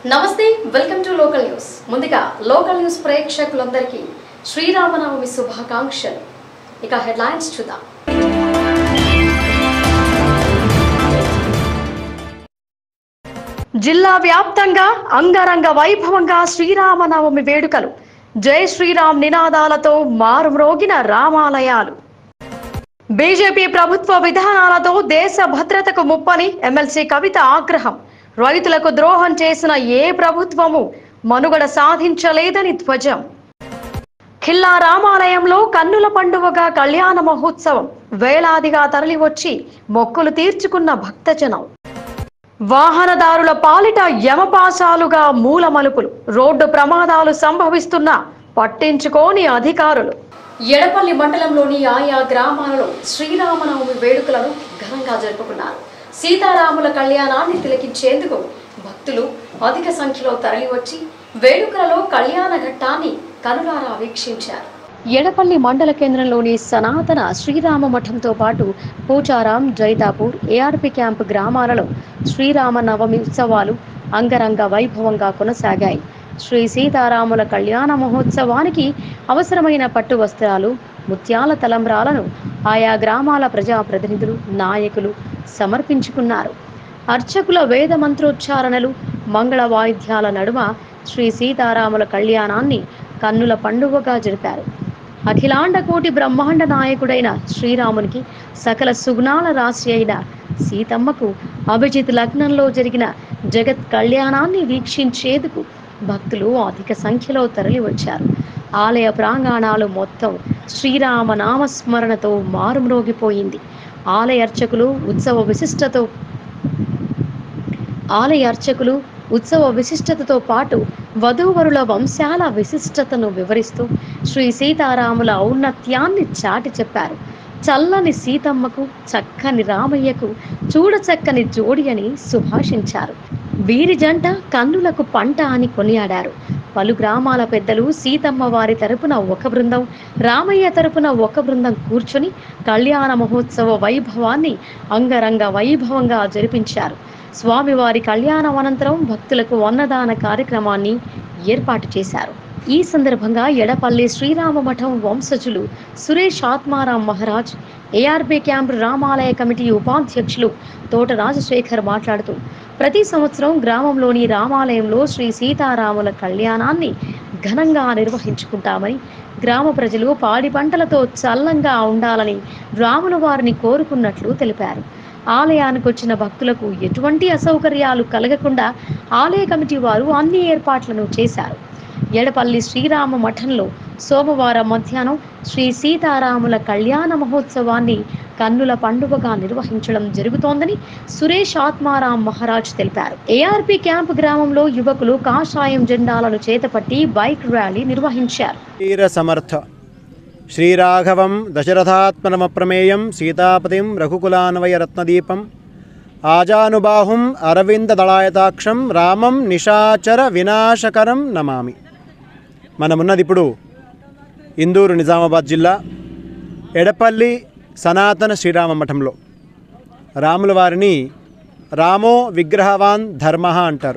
నమస్తే welcome to local news ముందుగా local news ప్రేక్షకులందరికీ శ్రీరామనవమి శుభాకాంక్షలు ఇక హెడ్లైన్స్ చూద్దాం జిల్లా వ్యాప్తంగా అంగరంగ వైభవంగా శ్రీరామనవమి వేడుకలు జై శ్రీరామ్ నినాదాలతో మారుమ్రోగిన రామాలయాలు బీజేపీ ప్రభుత్వ విధానాలతో దేశ భద్రతకు ముప్పని ఎమ్మెల్సీ కవిత ఆగ్రహం రైతులకు ద్రోహం చేసిన ఏ ప్రభుత్వము మనుగడ సాధించలేదని ధ్వజం ఖిల్లా రామాలయంలో కన్నుల పండువగా కళ్యాణ మహోత్సవం వేలాదిగా తరలివచ్చి మొక్కులు తీర్చుకున్న భక్తజనం వాహనదారుల పాలిట యమపాశాలుగా మూల మలుపులు రోడ్డు ప్రమాదాలు సంభవిస్తున్నా పట్టించుకోని అధికారులు ఎడపల్లి మండలంలోని ఆయా గ్రామాలలో శ్రీరామనవమి వేడుకలను ఘనంగా జరుపుకున్నారు సీతారాముల కళ్యాణాన్ని తిలకించేందుకు భక్తులు అధిక సంఖ్యలో తరలివచ్చి వేడుకలలో కళ్యాణ ఘట్టాన్ని కనులారా వీక్షించారు ఎడపల్లి మండల కేంద్రంలోని సనాతన శ్రీరామ మఠంతో పాటు పూచారాం జైతాపూర్ ఏఆర్పి క్యాంప్ గ్రామాలలో శ్రీరామ నవమి ఉత్సవాలు అంగరంగ వైభవంగా కొనసాగాయి శ్రీ సీతారాముల కళ్యాణ మహోత్సవానికి అవసరమైన పట్టు వస్త్రాలు ముత్యాల తలంబ్రాలను ఆయా గ్రామాల ప్రజాప్రతినిధులు నాయకులు సమర్పించుకున్నారు అర్చకుల వేద మంత్రోచ్చారణలు మంగళ వాయిద్యాల నడుమ శ్రీ సీతారాముల కళ్యాణాన్ని కన్నుల పండుగగా జరిపారు అఖిలాండ కోటి బ్రహ్మాండ నాయకుడైన శ్రీరామునికి సకల సుగుణాల రాశి అయిన సీతమ్మకు అభిజిత్ లగ్నంలో జరిగిన జగత్ కళ్యాణాన్ని వీక్షించేందుకు భక్తులు అధిక సంఖ్యలో తరలివచ్చారు ఆలయ ప్రాంగణాలు మొత్తం శ్రీరామ నామస్మరణతో మారుమ్రోగిపోయింది ఆలయ అర్చకులు ఉత్సవ విశిష్టతో ఆలయ అర్చకులు ఉత్సవ విశిష్టతతో పాటు వధూవరుల వంశాల విశిష్టతను వివరిస్తూ శ్రీ సీతారాముల ఔన్నత్యాన్ని చాటి చెప్పారు చల్లని సీతమ్మకు చక్కని రామయ్యకు చూడచక్కని జోడి అని సుభాషించారు వీరి జంట కన్నులకు పంట అని కొనియాడారు పలు గ్రామాల పెద్దలు సీతమ్మ వారి తరపున ఒక బృందం రామయ్య తరపున ఒక బృందం కూర్చొని కళ్యాణ మహోత్సవ వైభవాన్ని అంగరంగ వైభవంగా జరిపించారు స్వామివారి కళ్యాణం అనంతరం భక్తులకు అన్నదాన కార్యక్రమాన్ని ఏర్పాటు చేశారు ఈ సందర్భంగా ఎడపల్లి శ్రీరామ మఠం వంశజులు Suresh Atmaram Maharaj ARB camp Ramalaya committee ఉపాధ్యక్షులు తోట రాజశేఖర్ మాట్లాడుతూ ప్రతి సంవత్సరం గ్రామంలోని రామాలయంలో శ్రీ సీతారాముల కళ్యాణాన్ని ఘనంగా నిర్వహించుకుంటామని గ్రామ ప్రజలు పాడి పంటలతో చల్లంగా ఉండాలని రాముల వారిని కోరుకున్నట్లు తెలిపారు ఆలయానికి వచ్చిన భక్తులకు ఎటువంటి అసౌకర్యాలు కలగకుండా ఆలయ కమిటీ వారు అన్ని ఏర్పాట్లను చేశారు ఎడపల్లి శ్రీరామ మఠంలో సోమవారం మధ్యాహ్నం శ్రీ సీతారాముల కళ్యాణ మహోత్సవాన్ని కన్నుల పండుగగా నిర్వహించడం జరుగుతోందని సురేష్ ఆత్మారాం మహారాజ్ తెలిపారు ఏఆర్పి క్యాంప్ గ్రామంలో యువకులు కాషాయం జెండాలను చేతపట్టి బైక్ ర్యాలీ నిర్వహించారు వీర సమర్థ శ్రీరాఘవం దశరథాత్మనమప్రమేయం సీతాపతిం రఘుకులాన్వయరత్నదీపం ఆజానుబాహుం అరవిందదళాయతాక్షం రామం నిశాచర వినాశకరం నమామి మనమున్నది ఇప్పుడు ఇందూరు నిజామాబాద్ జిల్లా ఎడపల్లి సనాతన శ్రీరామ మఠంలో రాముల వారిని రామో విగ్రహవాన్ ధర్మ అంటారు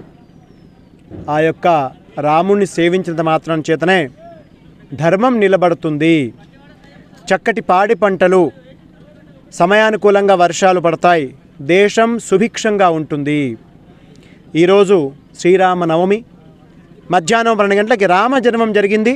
ఆ యొక్క రాముణ్ణి సేవించినంత మాత్రం చేతనే ధర్మం నిలబడుతుంది చక్కటి పాడి పంటలు సమయానుకూలంగా వర్షాలు పడతాయి దేశం సుభిక్షంగా ఉంటుంది ఈరోజు శ్రీరామ నవమి మధ్యాహ్నం పన్నెండు గంటలకి రామ జన్మం జరిగింది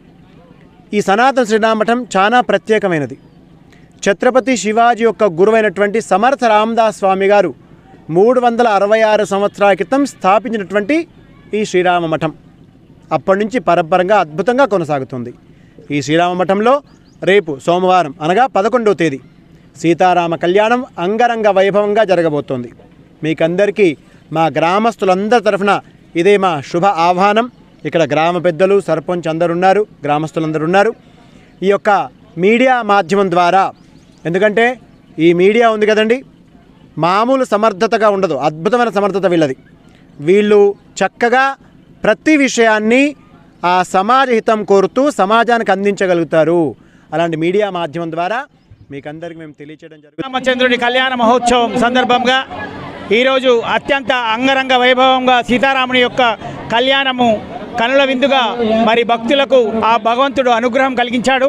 ఈ సనాతన శ్రీరామఠం చాలా ప్రత్యేకమైనది ఛత్రపతి శివాజీ యొక్క గురువైనటువంటి సమర్థ రామదాస్ స్వామి గారు మూడు వందల అరవై ఆరు సంవత్సరాల క్రితం స్థాపించినటువంటి ఈ శ్రీరామ మఠం అప్పటి నుంచి పరంపరంగా అద్భుతంగా కొనసాగుతుంది ఈ శ్రీరామ మఠంలో రేపు సోమవారం అనగా పదకొండవ తేదీ సీతారామ కళ్యాణం అంగరంగ వైభవంగా జరగబోతోంది మీకందరికీ మా గ్రామస్తులందరి తరఫున ఇదే మా శుభ ఆహ్వానం ఇక్కడ గ్రామ పెద్దలు సర్పంచ్ అందరు ఉన్నారు గ్రామస్తులందరూ ఉన్నారు ఈ యొక్క మీడియా మాధ్యమం ద్వారా ఎందుకంటే ఈ మీడియా ఉంది కదండి మామూలు సమర్థతగా ఉండదు అద్భుతమైన సమర్థత వీళ్ళది వీళ్ళు చక్కగా ప్రతి విషయాన్ని ఆ సమాజ హితం కోరుతూ సమాజానికి అందించగలుగుతారు అలాంటి మీడియా మాధ్యమం ద్వారా మీకు అందరికి మేము తెలియచేయడం జరుగుతుంది రామచంద్రుడి కళ్యాణ మహోత్సవం సందర్భంగా ఈరోజు అత్యంత అంగరంగ వైభవంగా సీతారాముని యొక్క కళ్యాణము కనుల విందుగా మరి భక్తులకు ఆ భగవంతుడు అనుగ్రహం కలిగించాడు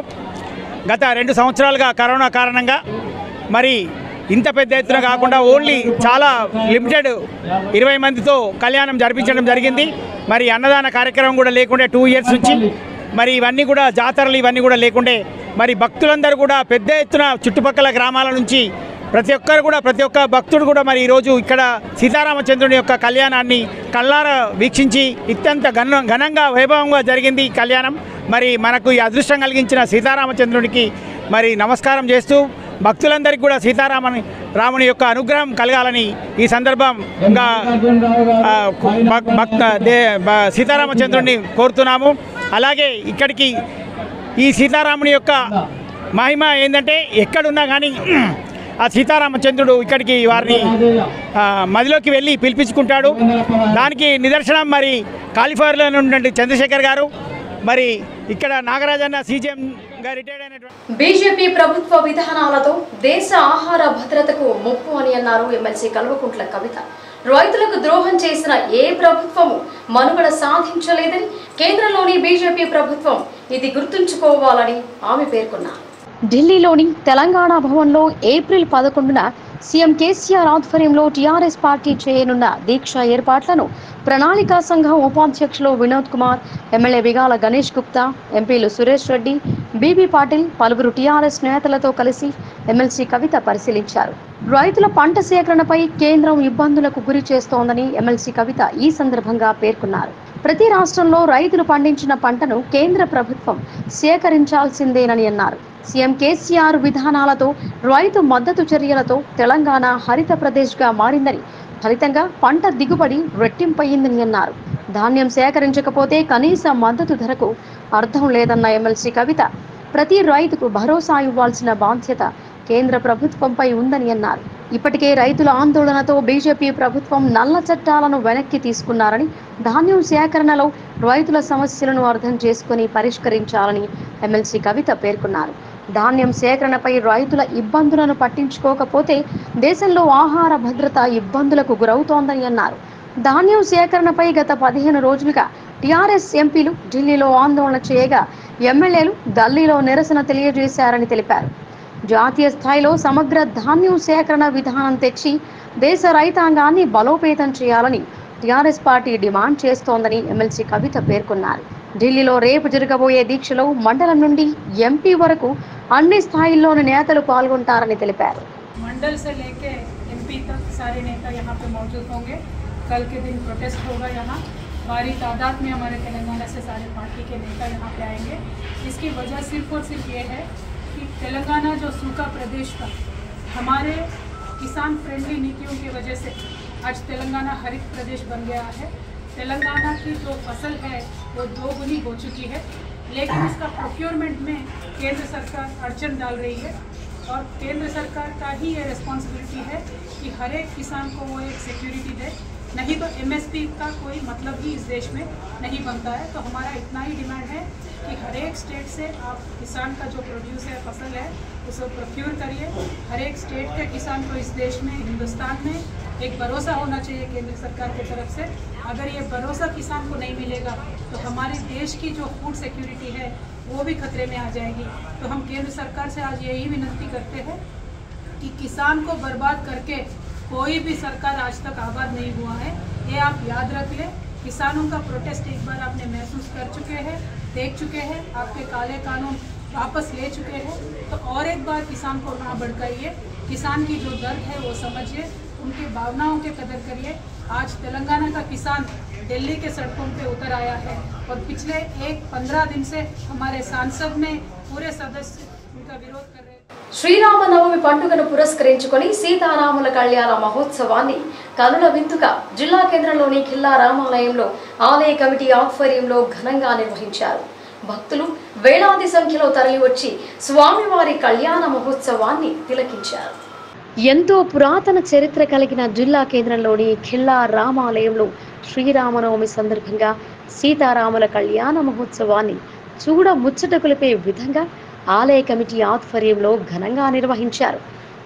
గత రెండు సంవత్సరాలుగా కరోనా కారణంగా మరి ఇంత పెద్ద ఎత్తున కాకుండా ఓన్లీ చాలా లిమిటెడ్ ఇరవై మందితో కళ్యాణం జరిపించడం జరిగింది మరి అన్నదాన కార్యక్రమం కూడా లేకుండే టూ ఇయర్స్ నుంచి మరి ఇవన్నీ కూడా జాతరలు ఇవన్నీ కూడా లేకుండే మరి భక్తులందరూ కూడా పెద్ద ఎత్తున చుట్టుపక్కల గ్రామాల నుంచి ప్రతి ఒక్కరు కూడా ప్రతి ఒక్క భక్తుడు కూడా మరి ఈరోజు ఇక్కడ సీతారామచంద్రుని యొక్క కళ్యాణాన్ని కళ్ళారా వీక్షించి ఇత్యంత ఘన ఘనంగా వైభవంగా జరిగింది ఈ కళ్యాణం మరి మనకు ఈ అదృష్టం కలిగించిన సీతారామచంద్రునికి మరి నమస్కారం చేస్తూ భక్తులందరికీ కూడా సీతారామని రాముని యొక్క అనుగ్రహం కలగాలని ఈ సందర్భంగా ఆ, భక్- భక్త దే బ- సీతారామచంద్రుడిని కోరుతున్నాము అలాగే ఇక్కడికి ఈ సీతారాముని యొక్క మహిమ ఏంటంటే ఎక్కడున్నా కానీ ఆ సీతారామచంద్రుడు ఇక్కడికి వారిని ఆ, మదిలోకి వెళ్ళి పిలిపించుకుంటాడు దానికి నిదర్శనం మరి కాలిఫైర్లో ఉన్నటువంటి చంద్రశేఖర్ గారు మరి ఇక్కడ నాగరాజన్న సీజీఎంగా రిటైర్డ్ అయినటువంటి బీజేపీ ప్రభుత్వ విధానాలతో దేశ ఆహార భద్రతకు ముప్పు అని అన్నారు ఎమ్మెల్సీ కల్వకుంట్ల కవిత రైతులకు ద్రోహం చేసిన ఏ ప్రభుత్వము మనుగడ సాధించలేదని కేంద్రంలోని బీజేపీ ప్రభుత్వం ఇది గుర్తుంచుకోవాలని ఆమె పేర్కొన్నారు ఢిల్లీలోని తెలంగాణ భవన్లో ఏప్రిల్ పదకొండున సీఎం కేసీఆర్ ఆధ్వర్యంలో టీఆర్ఎస్ పార్టీ చేయనున్న దీక్ష ఏర్పాట్లను ప్రణాళికా సంఘం ఉపాధ్యక్షులు వినోద్ కుమార్ ఎమ్మెల్యే బిగాల గణేష్ గుప్తా ఎంపీలు సురేష్ రెడ్డి బీబీ పాటిల్ పలువురు టీఆర్ఎస్ నేతలతో కలిసి ఎమ్మెల్సీ కవిత పరిశీలించారు రైతుల పంట సేకరణపై కేంద్రం ఇబ్బందులకు గురి చేస్తోందని ఎమ్మెల్సీ కవిత ఈ సందర్భంగా పేర్కొన్నారు ప్రతి రాష్ట్రంలో రైతులు పండించిన పంటను కేంద్ర ప్రభుత్వం సేకరించాల్సిందేనని అన్నారు సీఎం కేసీఆర్ విధానాలతో రైతు మద్దతు చర్యలతో తెలంగాణ హరిత ప్రదేశ్గా మారిందని ఫలితంగా పంట దిగుబడి రెట్టింపయిందని అన్నారు ధాన్యం సేకరించకపోతే కనీస మద్దతు ధరకు అర్థం లేదన్న ఎమ్మెల్సీ కవిత ప్రతి రైతుకు భరోసా ఇవ్వాల్సిన బాధ్యత కేంద్ర ప్రభుత్వంపై ఉందని అన్నారు ఇప్పటికే రైతుల ఆందోళనతో బీజేపీ ప్రభుత్వం నల్ల చట్టాలను వెనక్కి తీసుకున్నారని ధాన్యం సేకరణలో రైతుల సమస్యలను అర్థం చేసుకుని పరిష్కరించాలని ఎమ్మెల్సీ కవిత పేర్కొన్నారు ధాన్యం సేకరణపై రైతుల ఇబ్బందులను పట్టించుకోకపోతే దేశంలో ఆహార భద్రత ఇబ్బందులకు గురవుతోందని అన్నారు ధాన్యం సేకరణపై గత పదిహేను రోజులుగా టీఆర్ఎస్ ఎంపీలు ఢిల్లీలో ఆందోళన చేయగా ఎమ్మెల్యేలు గల్లీలో నిరసన తెలియజేశారని తెలిపారు జాతీయ స్థాయిలో సమగ్ర ధాన్యం సేకరణ విధానం తెచ్చి దేశ రైతాంగాన్ని బలోపేతం చేయాలని టీఆర్ఎస్ పార్టీ డిమాండ్ చేస్తోందని ఎమ్మెల్సీ కవిత పేర్కొన్నారు ఢిల్లీలో రేపు జరగబోయే దీక్షలో మండలం నుండి ఎంపీ వరకు అన్ని స్థాయిల్లోని నేతలు పాల్గొంటారని తెలిపారు मंडल से लेके एमपी तक सारे नेता यहाँ पे मौजूद होंगे कल के दिन प्रोटेस्ट होगा यहाँ भारी तादाद में हमारे तेलंगाना से सारे पार्टी के नेता यहाँ पे आएंगे इसकी वजह सिर्फ और सिर्फ ये है कि तेलंगाना जो सूखा प्रदेश था हमारे किसान फ्रेंडली नीतियों की वजह से आज तेलंगाना हरित प्रदेश बन गया है तेलंगाना की जो फसल है वो दो गुनी हो चुकी है लेकिन इसका प्रोक्योरमेंट में केंद्र सरकार अड़चन डाल रही है और केंद्र सरकार का ही ये रिस्पॉन्सिबिलिटी है कि हर एक किसान को वो एक सिक्योरिटी दे नहीं तो एमएसपी का कोई मतलब ही इस देश में नहीं बनता है तो हमारा इतना ही डिमांड है कि हर एक स्टेट से आप किसान का जो प्रोड्यूस है फसल है उसे प्रोक्योर करिए हर एक स्टेट के किसान को इस देश में हिंदुस्तान में एक भरोसा होना चाहिए केंद्र सरकार की तरफ से अगर ये भरोसा किसान को नहीं मिलेगा तो हमारे देश की जो फूड सिक्योरिटी है वो भी खतरे में आ जाएगी तो हम केंद्र सरकार से आज यही विनती करते हैं कि किसान को बर्बाद करके कोई भी सरकार आज तक आबाद नहीं हुआ है ये आप याद रख लें किसानों का प्रोटेस्ट एक बार आपने महसूस कर चुके हैं देख चुके हैं आपके काले कानून वापस ले चुके हैं तो और एक बार किसान को ना भड़काइए किसान की जो दर्द है वो समझिए उनकी भावनाओं के कदर करिए आज तेलंगाना का किसान दिल्ली के सड़कों पे उतर आया है और पिछले एक पंद्रह दिन से हमारे सांसद में पूरे सदस्य उनका विरोध कर रहे हैं శ్రీరామనవమి పండుగను పురస్కరించుకొని సీతారాముల కళ్యాణ మహోత్సవాన్ని కనుల విందుగా జిల్లా కేంద్రంలోని ఖిల్లా రామాలయంలో ఆలయ కమిటీ ఆధ్వర్యంలో ఘనంగా నిర్వహించారు భక్తులు వేలాది సంఖ్యలో తరలివచ్చి స్వామివారి కళ్యాణ మహోత్సవాన్ని తిలకించారు ఎంతో పురాతన చరిత్ర కలిగిన జిల్లా కేంద్రంలోని ఖిల్లా రామాలయంలో శ్రీరామనవమి సందర్భంగా సీతారాముల కళ్యాణ మహోత్సవాన్ని చూడ ముచ్చట కొలిపే విధంగా ఆలయ కమిటీ ఆధ్వర్యంలో ఘనంగా నిర్వహించారు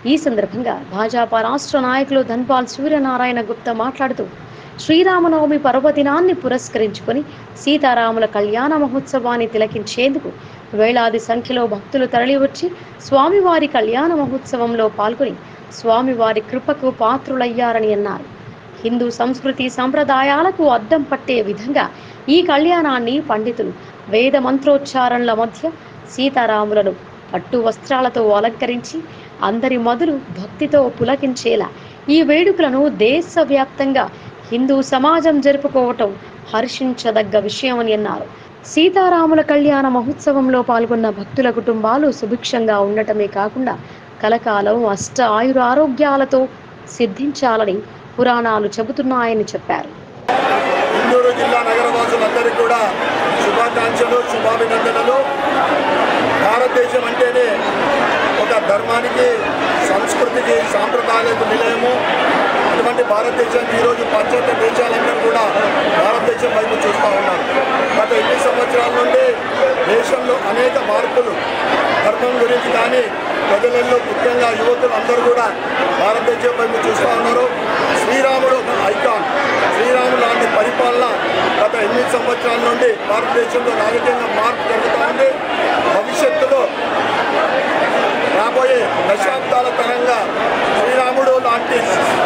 ఈ సందర్భంగా భాజపా రాష్ట్ర నాయకులు ధన్పాల్ సూర్యనారాయణ గుప్తా మాట్లాడుతూ శ్రీరామనవమి పర్వదినాన్ని పురస్కరించుకొని సీతారాముల కళ్యాణ మహోత్సవాన్ని తిలకించేందుకు వేలాది సంఖ్యలో భక్తులు తరలివచ్చి స్వామివారి కళ్యాణ మహోత్సవంలో పాల్గొని స్వామివారి కృపకు పాత్రులయ్యారని అన్నారు హిందూ సంస్కృతి సంప్రదాయాలకు అద్దం పట్టే విధంగా ఈ కళ్యాణాన్ని పండితులు వేద మంత్రోచ్చారణల మధ్య సీతారాములను పట్టు వస్త్రాలతో అలంకరించి అందరి మొదలు భక్తితో పులకించేలా ఈ వేడుకలను దేశవ్యాప్తంగా హిందూ సమాజం జరుపుకోవటం హర్షించదగ్గ విషయమని అన్నారు సీతారాముల కళ్యాణ మహోత్సవంలో పాల్గొన్న భక్తుల కుటుంబాలు సుభిక్షంగా ఉండటమే కాకుండా కలకాలం అష్ట ఆయుర ఆరోగ్యాలతో సిద్ధించాలని పురాణాలు చెబుతున్నాయని చెప్పారు గుంటూరు జిల్లా నగరవాసులందరికీ కూడా శుభాకాంక్షలు శుభాభినందనలు భారతదేశం అంటేనే ఒక ధర్మానికి సంస్కృతికి సాంప్రదాయాలకు నిలయము అటువంటి భారతదేశానికి ఈరోజు పాశ్చాత్య దేశాలందరూ కూడా భారతదేశం వైపు చూస్తూ ఉన్నారు గత ఎన్ని సంవత్సరాల నుండి దేశంలో అనేక మార్పులు ధర్మం గురించి కానీ ప్రజలలో ముఖ్యంగా యువకులు అందరూ కూడా భారతదేశం వైపు చూస్తూ ఉన్నారు శ్రీరాముడు ఒక ఐకాన్ శ్రీరాముడు లాంటి పరిపాలన గత ఎనిమిది సంవత్సరాల నుండి భారతదేశంలో రాజకీయంగా మార్పు జరుగుతూ ఉంది భవిష్యత్తులో రాబోయే దశాబ్దాల తరంగా శ్రీరాముడు లాంటి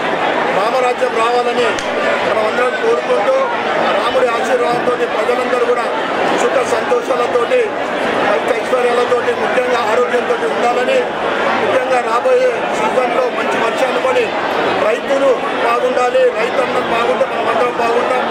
రామరాజ్యం రావాలని మనం అందరం కోరుకుంటూ రాముడి ఆశీర్వాదంతో ప్రజలందరూ కూడా సుఖ సంతోషాలతోటి మంచి ఐశ్వర్యాలతోటి ముఖ్యంగా ఆరోగ్యంతో ఉండాలని ముఖ్యంగా రాబోయే సీజన్లో మంచి వర్షాలు పడి రైతులు బాగుండాలి రైతన్నం బాగుంటే మనం అందరం బాగుంటాం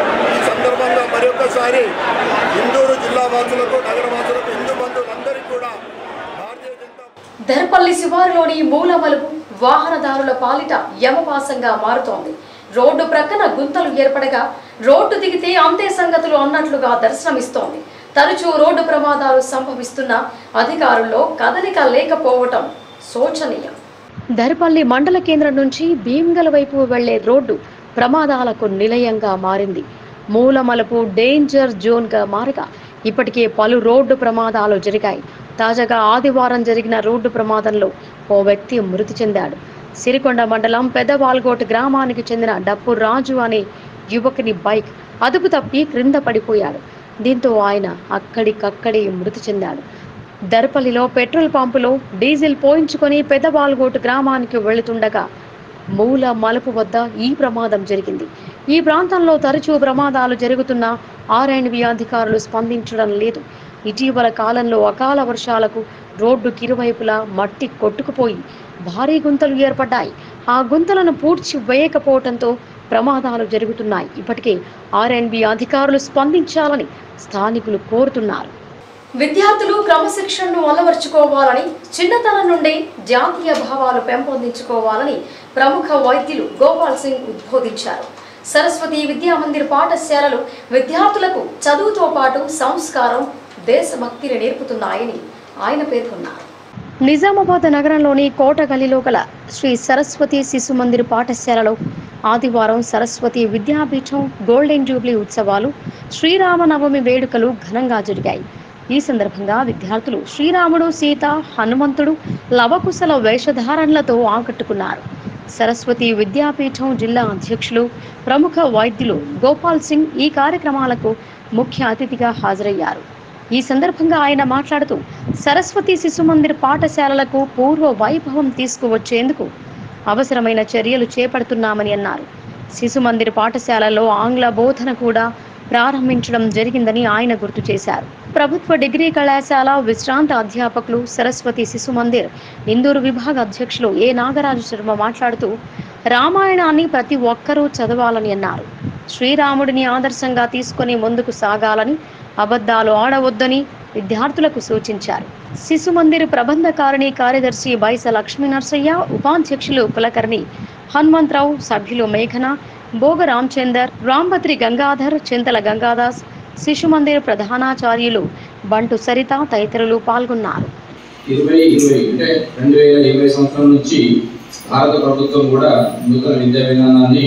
ఈ సందర్భంగా మరొకసారి ఇందూరు జిల్లా వాసులకు నగర వాసులకు హిందూ బంధువులందరికీ కూడా భారతీయ జనతా దర్పల్లి శివారులోని మూలమలుపు వాహనదారుల పాలిట యమవాసంగా మారుతోంది రోడ్డు ప్రక్కన గుంతలు ఏర్పడగా రోడ్డు దిగితే అంతే సంగతులు అన్నట్లుగా దర్శనమిస్తోంది తరచూ రోడ్డు ప్రమాదాలు సంభవిస్తున్న అధికారుల్లో కదలిక లేకపోవటం శోచనీయం దర్పల్లి మండల కేంద్రం నుంచి భీమ్గల్ వైపు వెళ్లే రోడ్డు ప్రమాదాలకు నిలయంగా మారింది మూలమలుపు డేంజర్ జోన్గా మారగా ఇప్పటికే పలు రోడ్డు ప్రమాదాలు జరిగాయి తాజాగా ఆదివారం జరిగిన రోడ్డు ప్రమాదంలో ఓ వ్యక్తి మృతి చెందాడు సిరికొండ మండలం పెద్దవాల్గోట్ గ్రామానికి చెందిన డప్పు రాజు అనే యువకుని బైక్ అదుపు తప్పి క్రింద పడిపోయాడు దీంతో ఆయన అక్కడికక్కడే మృతి చెందాడు దర్పల్లిలో పెట్రోల్ పంపులో డీజిల్ పోయించుకొని పెద్దవాల్గోట్ గ్రామానికి వెళుతుండగా మూల మలుపు వద్ద ఈ ప్రమాదం జరిగింది ఈ ప్రాంతంలో తరచూ ప్రమాదాలు జరుగుతున్న ఆర్ఎండ్బి అధికారులు స్పందించడం లేదు ఇటీవల కాలంలో అకాల వర్షాలకు రోడ్డుకి ఇరువైపులా మట్టి కొట్టుకుపోయి భారీ గుంతలు ఏర్పడ్డాయి ఆ గుంతలను పూడ్చి వేయకపోవడంతో ప్రమాదాలు జరుగుతున్నాయి ఇప్పటికే ఆర్ఎండ్బి అధికారులు స్పందించాలని స్థానికులు కోరుతున్నారు విద్యార్థులు క్రమశిక్షణను అలవర్చుకోవాలని చిన్నతనం నుండి జాతీయ భావాలు పెంపొందించుకోవాలని ప్రముఖ వైద్యులు గోపాల్ సింగ్ ఉద్బోధించారు సరస్వతి విద్యామందిర్ పాఠశాలలు విద్యార్థులకు చదువుతో పాటు సంస్కారం దేశభక్తిని నేర్పుతున్నాయని ఆయన పేర్కొన్నారు నిజామాబాద్ నగరంలోని కోట గలిలో గల శ్రీ సరస్వతి శిశు మందిర్ పాఠశాలలో ఆదివారం సరస్వతి విద్యాపీఠం గోల్డెన్ జూబ్లీ ఉత్సవాలు శ్రీరామనవమి వేడుకలు ఘనంగా జరిగాయి ఈ సందర్భంగా విద్యార్థులు శ్రీరాముడు సీత హనుమంతుడు లవకుశల వేషధారణలతో ఆకట్టుకున్నారు సరస్వతి విద్యాపీఠం జిల్లా అధ్యక్షులు ప్రముఖ వైద్యులు గోపాల్ సింగ్ ఈ కార్యక్రమాలకు ముఖ్య అతిథిగా హాజరయ్యారు ఈ సందర్భంగా ఆయన మాట్లాడుతూ సరస్వతి శిశు మందిర్ పాఠశాలలకు పూర్వ వైభవం తీసుకువచ్చేందుకు అవసరమైన చర్యలు చేపడుతున్నామని అన్నారు శిశు మందిర్ పాఠశాలలో ఆంగ్ల బోధన కూడా ప్రారంభించడం జరిగిందని ఆయన గుర్తు చేశారు ప్రభుత్వ డిగ్రీ కళాశాల విశ్రాంత అధ్యాపకులు సరస్వతి శిశు మందిర్ ఇందూరు విభాగ అధ్యక్షులు ఏ నాగరాజు శర్మ మాట్లాడుతూ రామాయణాన్ని ప్రతి ఒక్కరూ చదవాలని అన్నారు శ్రీరాముడిని ఆదర్శంగా తీసుకొని ముందుకు సాగాలని అబద్ధాలు ఆడవద్దని విద్యార్థులకు సూచించారు శిశు మందిర్ ప్రబంధకారిణి కార్యదర్శి బైస లక్ష్మీ నర్సయ్య ఉపాధ్యక్షులు కులకర్ణి హనుమంతరావు సభ్యులు మేఘన భోగ రామచందర్ రాంభద్రి గంగాధర్ చింతల గంగాదాస్ శిశు మందిర్ ప్రధానాచార్యులు బంటు సరిత తదితరులు పాల్గొన్నారు ఇరవై ఇరవై అంటే రెండు వేల ఇరవై సంవత్సరం నుంచి భారత ప్రభుత్వం కూడా నూతన విద్యా విధానాన్ని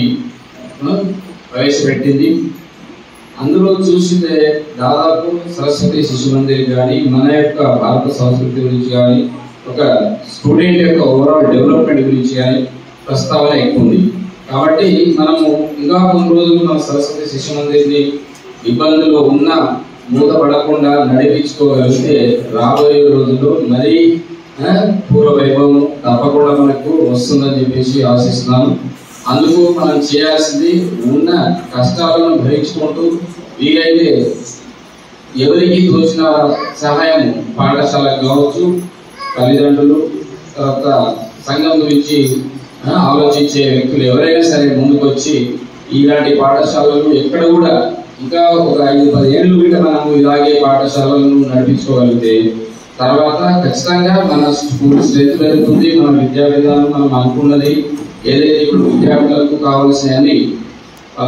ఆ, ప్రవేశపెట్టింది అందులో చూస్తే దాదాపు సరస్వతి శిశు మందిర్ కానీ మన యొక్క భారత సంస్కృతి గురించి కానీ ఒక స్టూడెంట్ యొక్క ఓవరాల్ డెవలప్మెంట్ గురించి కానీ ప్రస్తావన ఎక్కువ ఉంది కాబట్టి మనము ఇంకా కొన్ని రోజులు మన సరస్వతి శిశు మందిర్ని ఇబ్బందులు ఉన్నా మూతపడకుండా నడిపించుకోగలిగితే రాబోయే రోజుల్లో మరీ ఆ, పూర్వ వైభవం తప్పకుండా మనకు వస్తుందని చెప్పేసి ఆశిస్తున్నాను అందుకు మనం చేయాల్సింది ఉన్న కష్టాలను భరించుకుంటూ వీలైతే ఎవరికి తోచిన సహాయం పాఠశాలకు కావచ్చు తల్లిదండ్రులు తర్వాత సంఘం గురించి ఆ, ఆలోచించే వ్యక్తులు ఎవరైనా సరే ముందుకు వచ్చి ఇలాంటి పాఠశాలలు ఎక్కడ కూడా ఇంకా ఒక ఐదు పది ఏళ్ళు కూడా మనము ఇలాగే పాఠశాలలను నడిపించుకోగలిగితే తర్వాత ఖచ్చితంగా మన స్కూల్ స్ట్రెంత్ పెరుగుతుంది మన విద్యా విధానం మనం అనుకున్నది ఏదైతే ఇప్పుడు విద్యార్థులకు కావాల్సినవి వాళ్ళ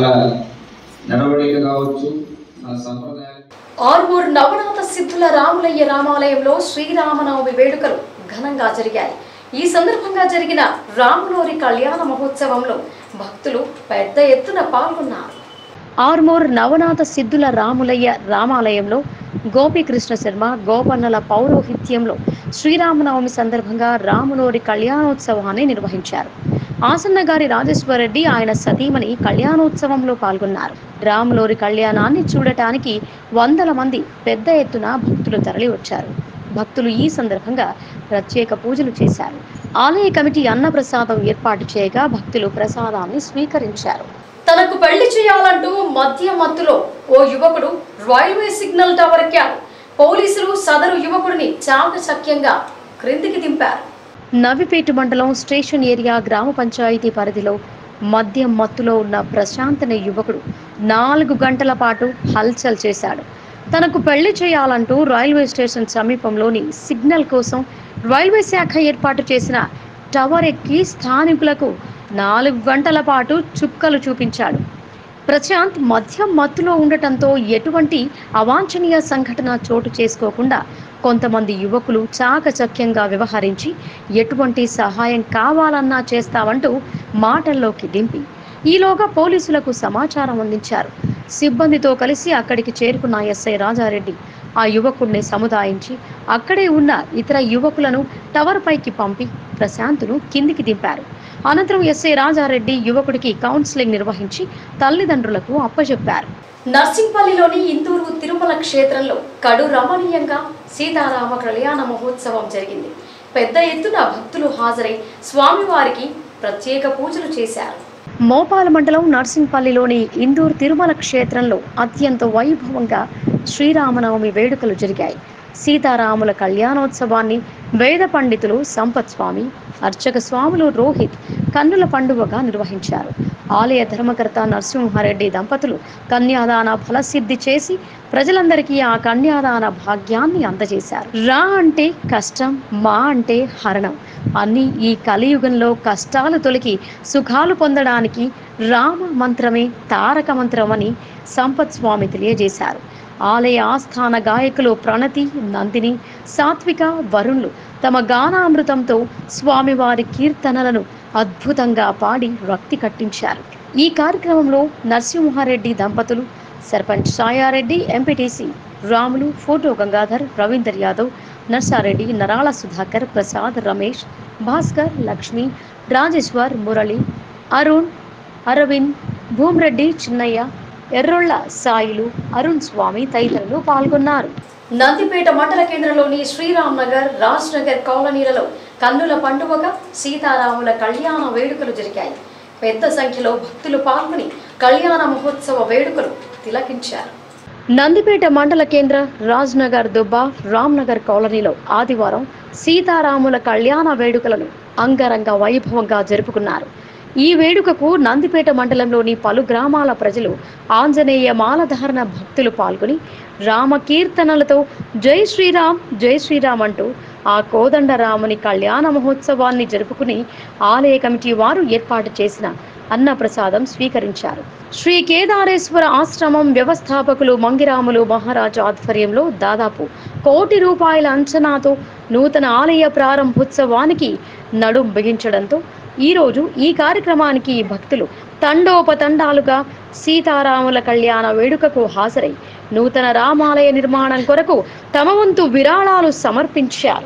నడవడిక కావచ్చు మన సంప్రదాయాలు ఆర్మూర్ నవనాథ సిద్ధుల రాములయ్య రామాలయంలో శ్రీరామనవమి వేడుకలు ఘనంగా జరిగాయి ఈ సందర్భంగా జరిగిన రాములోరి కళ్యాణ మహోత్సవంలో భక్తులు పెద్ద ఎత్తున పాల్గొన్నారు ఆర్మూర్ నవనాథ సిద్ధుల రాములయ్య రామాలయంలో గోపీకృష్ణ శర్మ గోపన్నల పౌరోహిత్యంలో శ్రీరామనవమి సందర్భంగా రాములోరి కళ్యాణోత్సవాన్ని నిర్వహించారు ఆసన్న గారి రాజేశ్వరరెడ్డి ఆయన సతీమణి కళ్యాణోత్సవంలో పాల్గొన్నారు రాములోరి కళ్యాణాన్ని చూడటానికి వందల మంది పెద్ద ఎత్తున భక్తులు తరలి వచ్చారు భక్తులు ఈ సందర్భంగా ప్రత్యేక పూజలు చేశారు ఆలయ కమిటీ అన్నప్రసాదం ఏర్పాటు చేయగా భక్తులు ప్రసాదాన్ని స్వీకరించారు తనకు పెళ్లి చేయాలంటూ మద్య మత్తులో ఓ యువకుడు రైల్వే సిగ్నల్ టవర్ ఎక్కాడు పోలీసులు సదరు యువకుడిని చాకచక్యంగా క్రిందికి దింపారు నవిపేట మండలం స్టేషన్ ఏరియా గ్రామ పంచాయతీ పరిధిలో మద్యం మత్తులో ఉన్న ప్రశాంత్ అనే యువకుడు నాలుగు గంటల పాటు హల్చల్ చేశాడు తనకు పెళ్లి చేయాలంటూ రైల్వే స్టేషన్ సమీపంలోని సిగ్నల్ కోసం రైల్వే శాఖ ఏర్పాటు చేసిన టవర్ ఎక్కి స్థానికులకు నాలుగు గంటల పాటు చుక్కలు చూపించాడు ప్రశాంత్ మద్యం మత్తులో ఉండటంతో ఎటువంటి అవాంఛనీయ సంఘటన చోటు చేసుకోకుండా కొంతమంది యువకులు చాకచక్యంగా వ్యవహరించి ఎటువంటి సహాయం కావాలన్నా చేస్తామంటూ మాటల్లోకి దింపి ఈలోగా పోలీసులకు సమాచారం అందించారు సిబ్బందితో కలిసి అక్కడికి చేరుకున్న ఎస్ఐ రాజారెడ్డి ఆ యువకుడిని సముదాయించి అక్కడే ఉన్న ఇతర యువకులను టవర్ పైకి పంపి ప్రశాంత్ను కిందికి దింపారు అనంతరం ఎస్ఐ రాజారెడ్డి యువకుడికి కౌన్సిలింగ్ నిర్వహించి తల్లిదండ్రులకు అప్పచెప్పారు నర్సింగ్పల్లిలోని ఇందూరు తిరుమల క్షేత్రంలో కడు రమణీయంగా సీతారామ కళ్యాణ మహోత్సవం జరిగింది పెద్ద ఎత్తున భక్తులు హాజరై స్వామివారికి ప్రత్యేక పూజలు చేశారు మోపాల మండలం నర్సింగ్పల్లిలోని ఇందూర్ తిరుమల క్షేత్రంలో అత్యంత వైభవంగా శ్రీరామనవమి వేడుకలు జరిగాయి సీతారాముల కళ్యాణోత్సవాన్ని వేద పండితులు సంపత్ స్వామి అర్చక స్వాములు రోహిత్ కన్నుల పండుగగా నిర్వహించారు ఆలయ ధర్మకర్త నరసింహారెడ్డి దంపతులు కన్యాదాన ఫలసిద్ధి చేసి ప్రజలందరికీ ఆ కన్యాదాన భాగ్యాన్ని అందజేశారు రా అంటే కష్టం మా అంటే హరణం అన్ని ఈ కలియుగంలో కష్టాలు తొలగి సుఖాలు పొందడానికి రామ మంత్రమే తారక మంత్రమని సంపత్ స్వామి తెలియజేశారు ఆలయ ఆస్థాన గాయకులు ప్రణతి నందిని సాత్విక వరుణ్లు తమ గానామృతంతో స్వామివారి కీర్తనలను అద్భుతంగా పాడి రక్తి కట్టించారు ఈ కార్యక్రమంలో నరసింహారెడ్డి దంపతులు సర్పంచ్ సాయారెడ్డి ఎంపీటీసీ రాములు ఫోటో గంగాధర్ రవీందర్ యాదవ్ నర్సారెడ్డి నరాళ సుధాకర్ ప్రసాద్ రమేష్ భాస్కర్ లక్ష్మి రాజేశ్వర్ మురళి అరుణ్ అరవింద్ భూమిరెడ్డి చిన్నయ్య ఎర్రొళ్ళ సాయిలు అరుణ్ స్వామి తదితరులు పాల్గొన్నారు నందిపేట మండల కేంద్రంలోని శ్రీరామ్ నగర్ రాజ్ నగర్ కాలనీలలో కన్నుల పండుగగా సీతారాముల కళ్యాణ వేడుకలు జరిగాయి పెద్ద సంఖ్యలో భక్తులు పాల్గొని కళ్యాణ మహోత్సవ వేడుకలు తిలకించారు నందిపేట మండల కేంద్ర రాజ్ నగర్ దుబ్బా రామ్నగర్ కాలనీలో ఆదివారం సీతారాముల కళ్యాణ వేడుకలను అంగరంగ వైభవంగా జరుపుకున్నారు ఈ వేడుకకు నందిపేట మండలంలోని పలు గ్రామాల ప్రజలు ఆంజనేయ మాలధారణ భక్తులు పాల్గొని రామ కీర్తనలతో జై శ్రీరామ్ జై శ్రీరామ్ అంటూ ఆ కోదండ రాముని కళ్యాణ మహోత్సవాన్ని జరుపుకుని ఆలయ కమిటీ వారు ఏర్పాటు చేసిన అన్నప్రసాదం స్వీకరించారు శ్రీ కేదారేశ్వర ఆశ్రమం వ్యవస్థాపకులు మంగిరాములు మహారాజు ఆధ్వర్యంలో దాదాపు కోటి రూపాయల అంచనాతో నూతన ఆలయ ప్రారంభోత్సవానికి నడుం బిగించడంతో ఈరోజు ఈ కార్యక్రమానికి భక్తులు తండోపతండాలుగా సీతారాముల కళ్యాణ వేడుకకు హాజరై నూతన రామాలయ నిర్మాణం కొరకు తమ వంతు విరాళాలు సమర్పించారు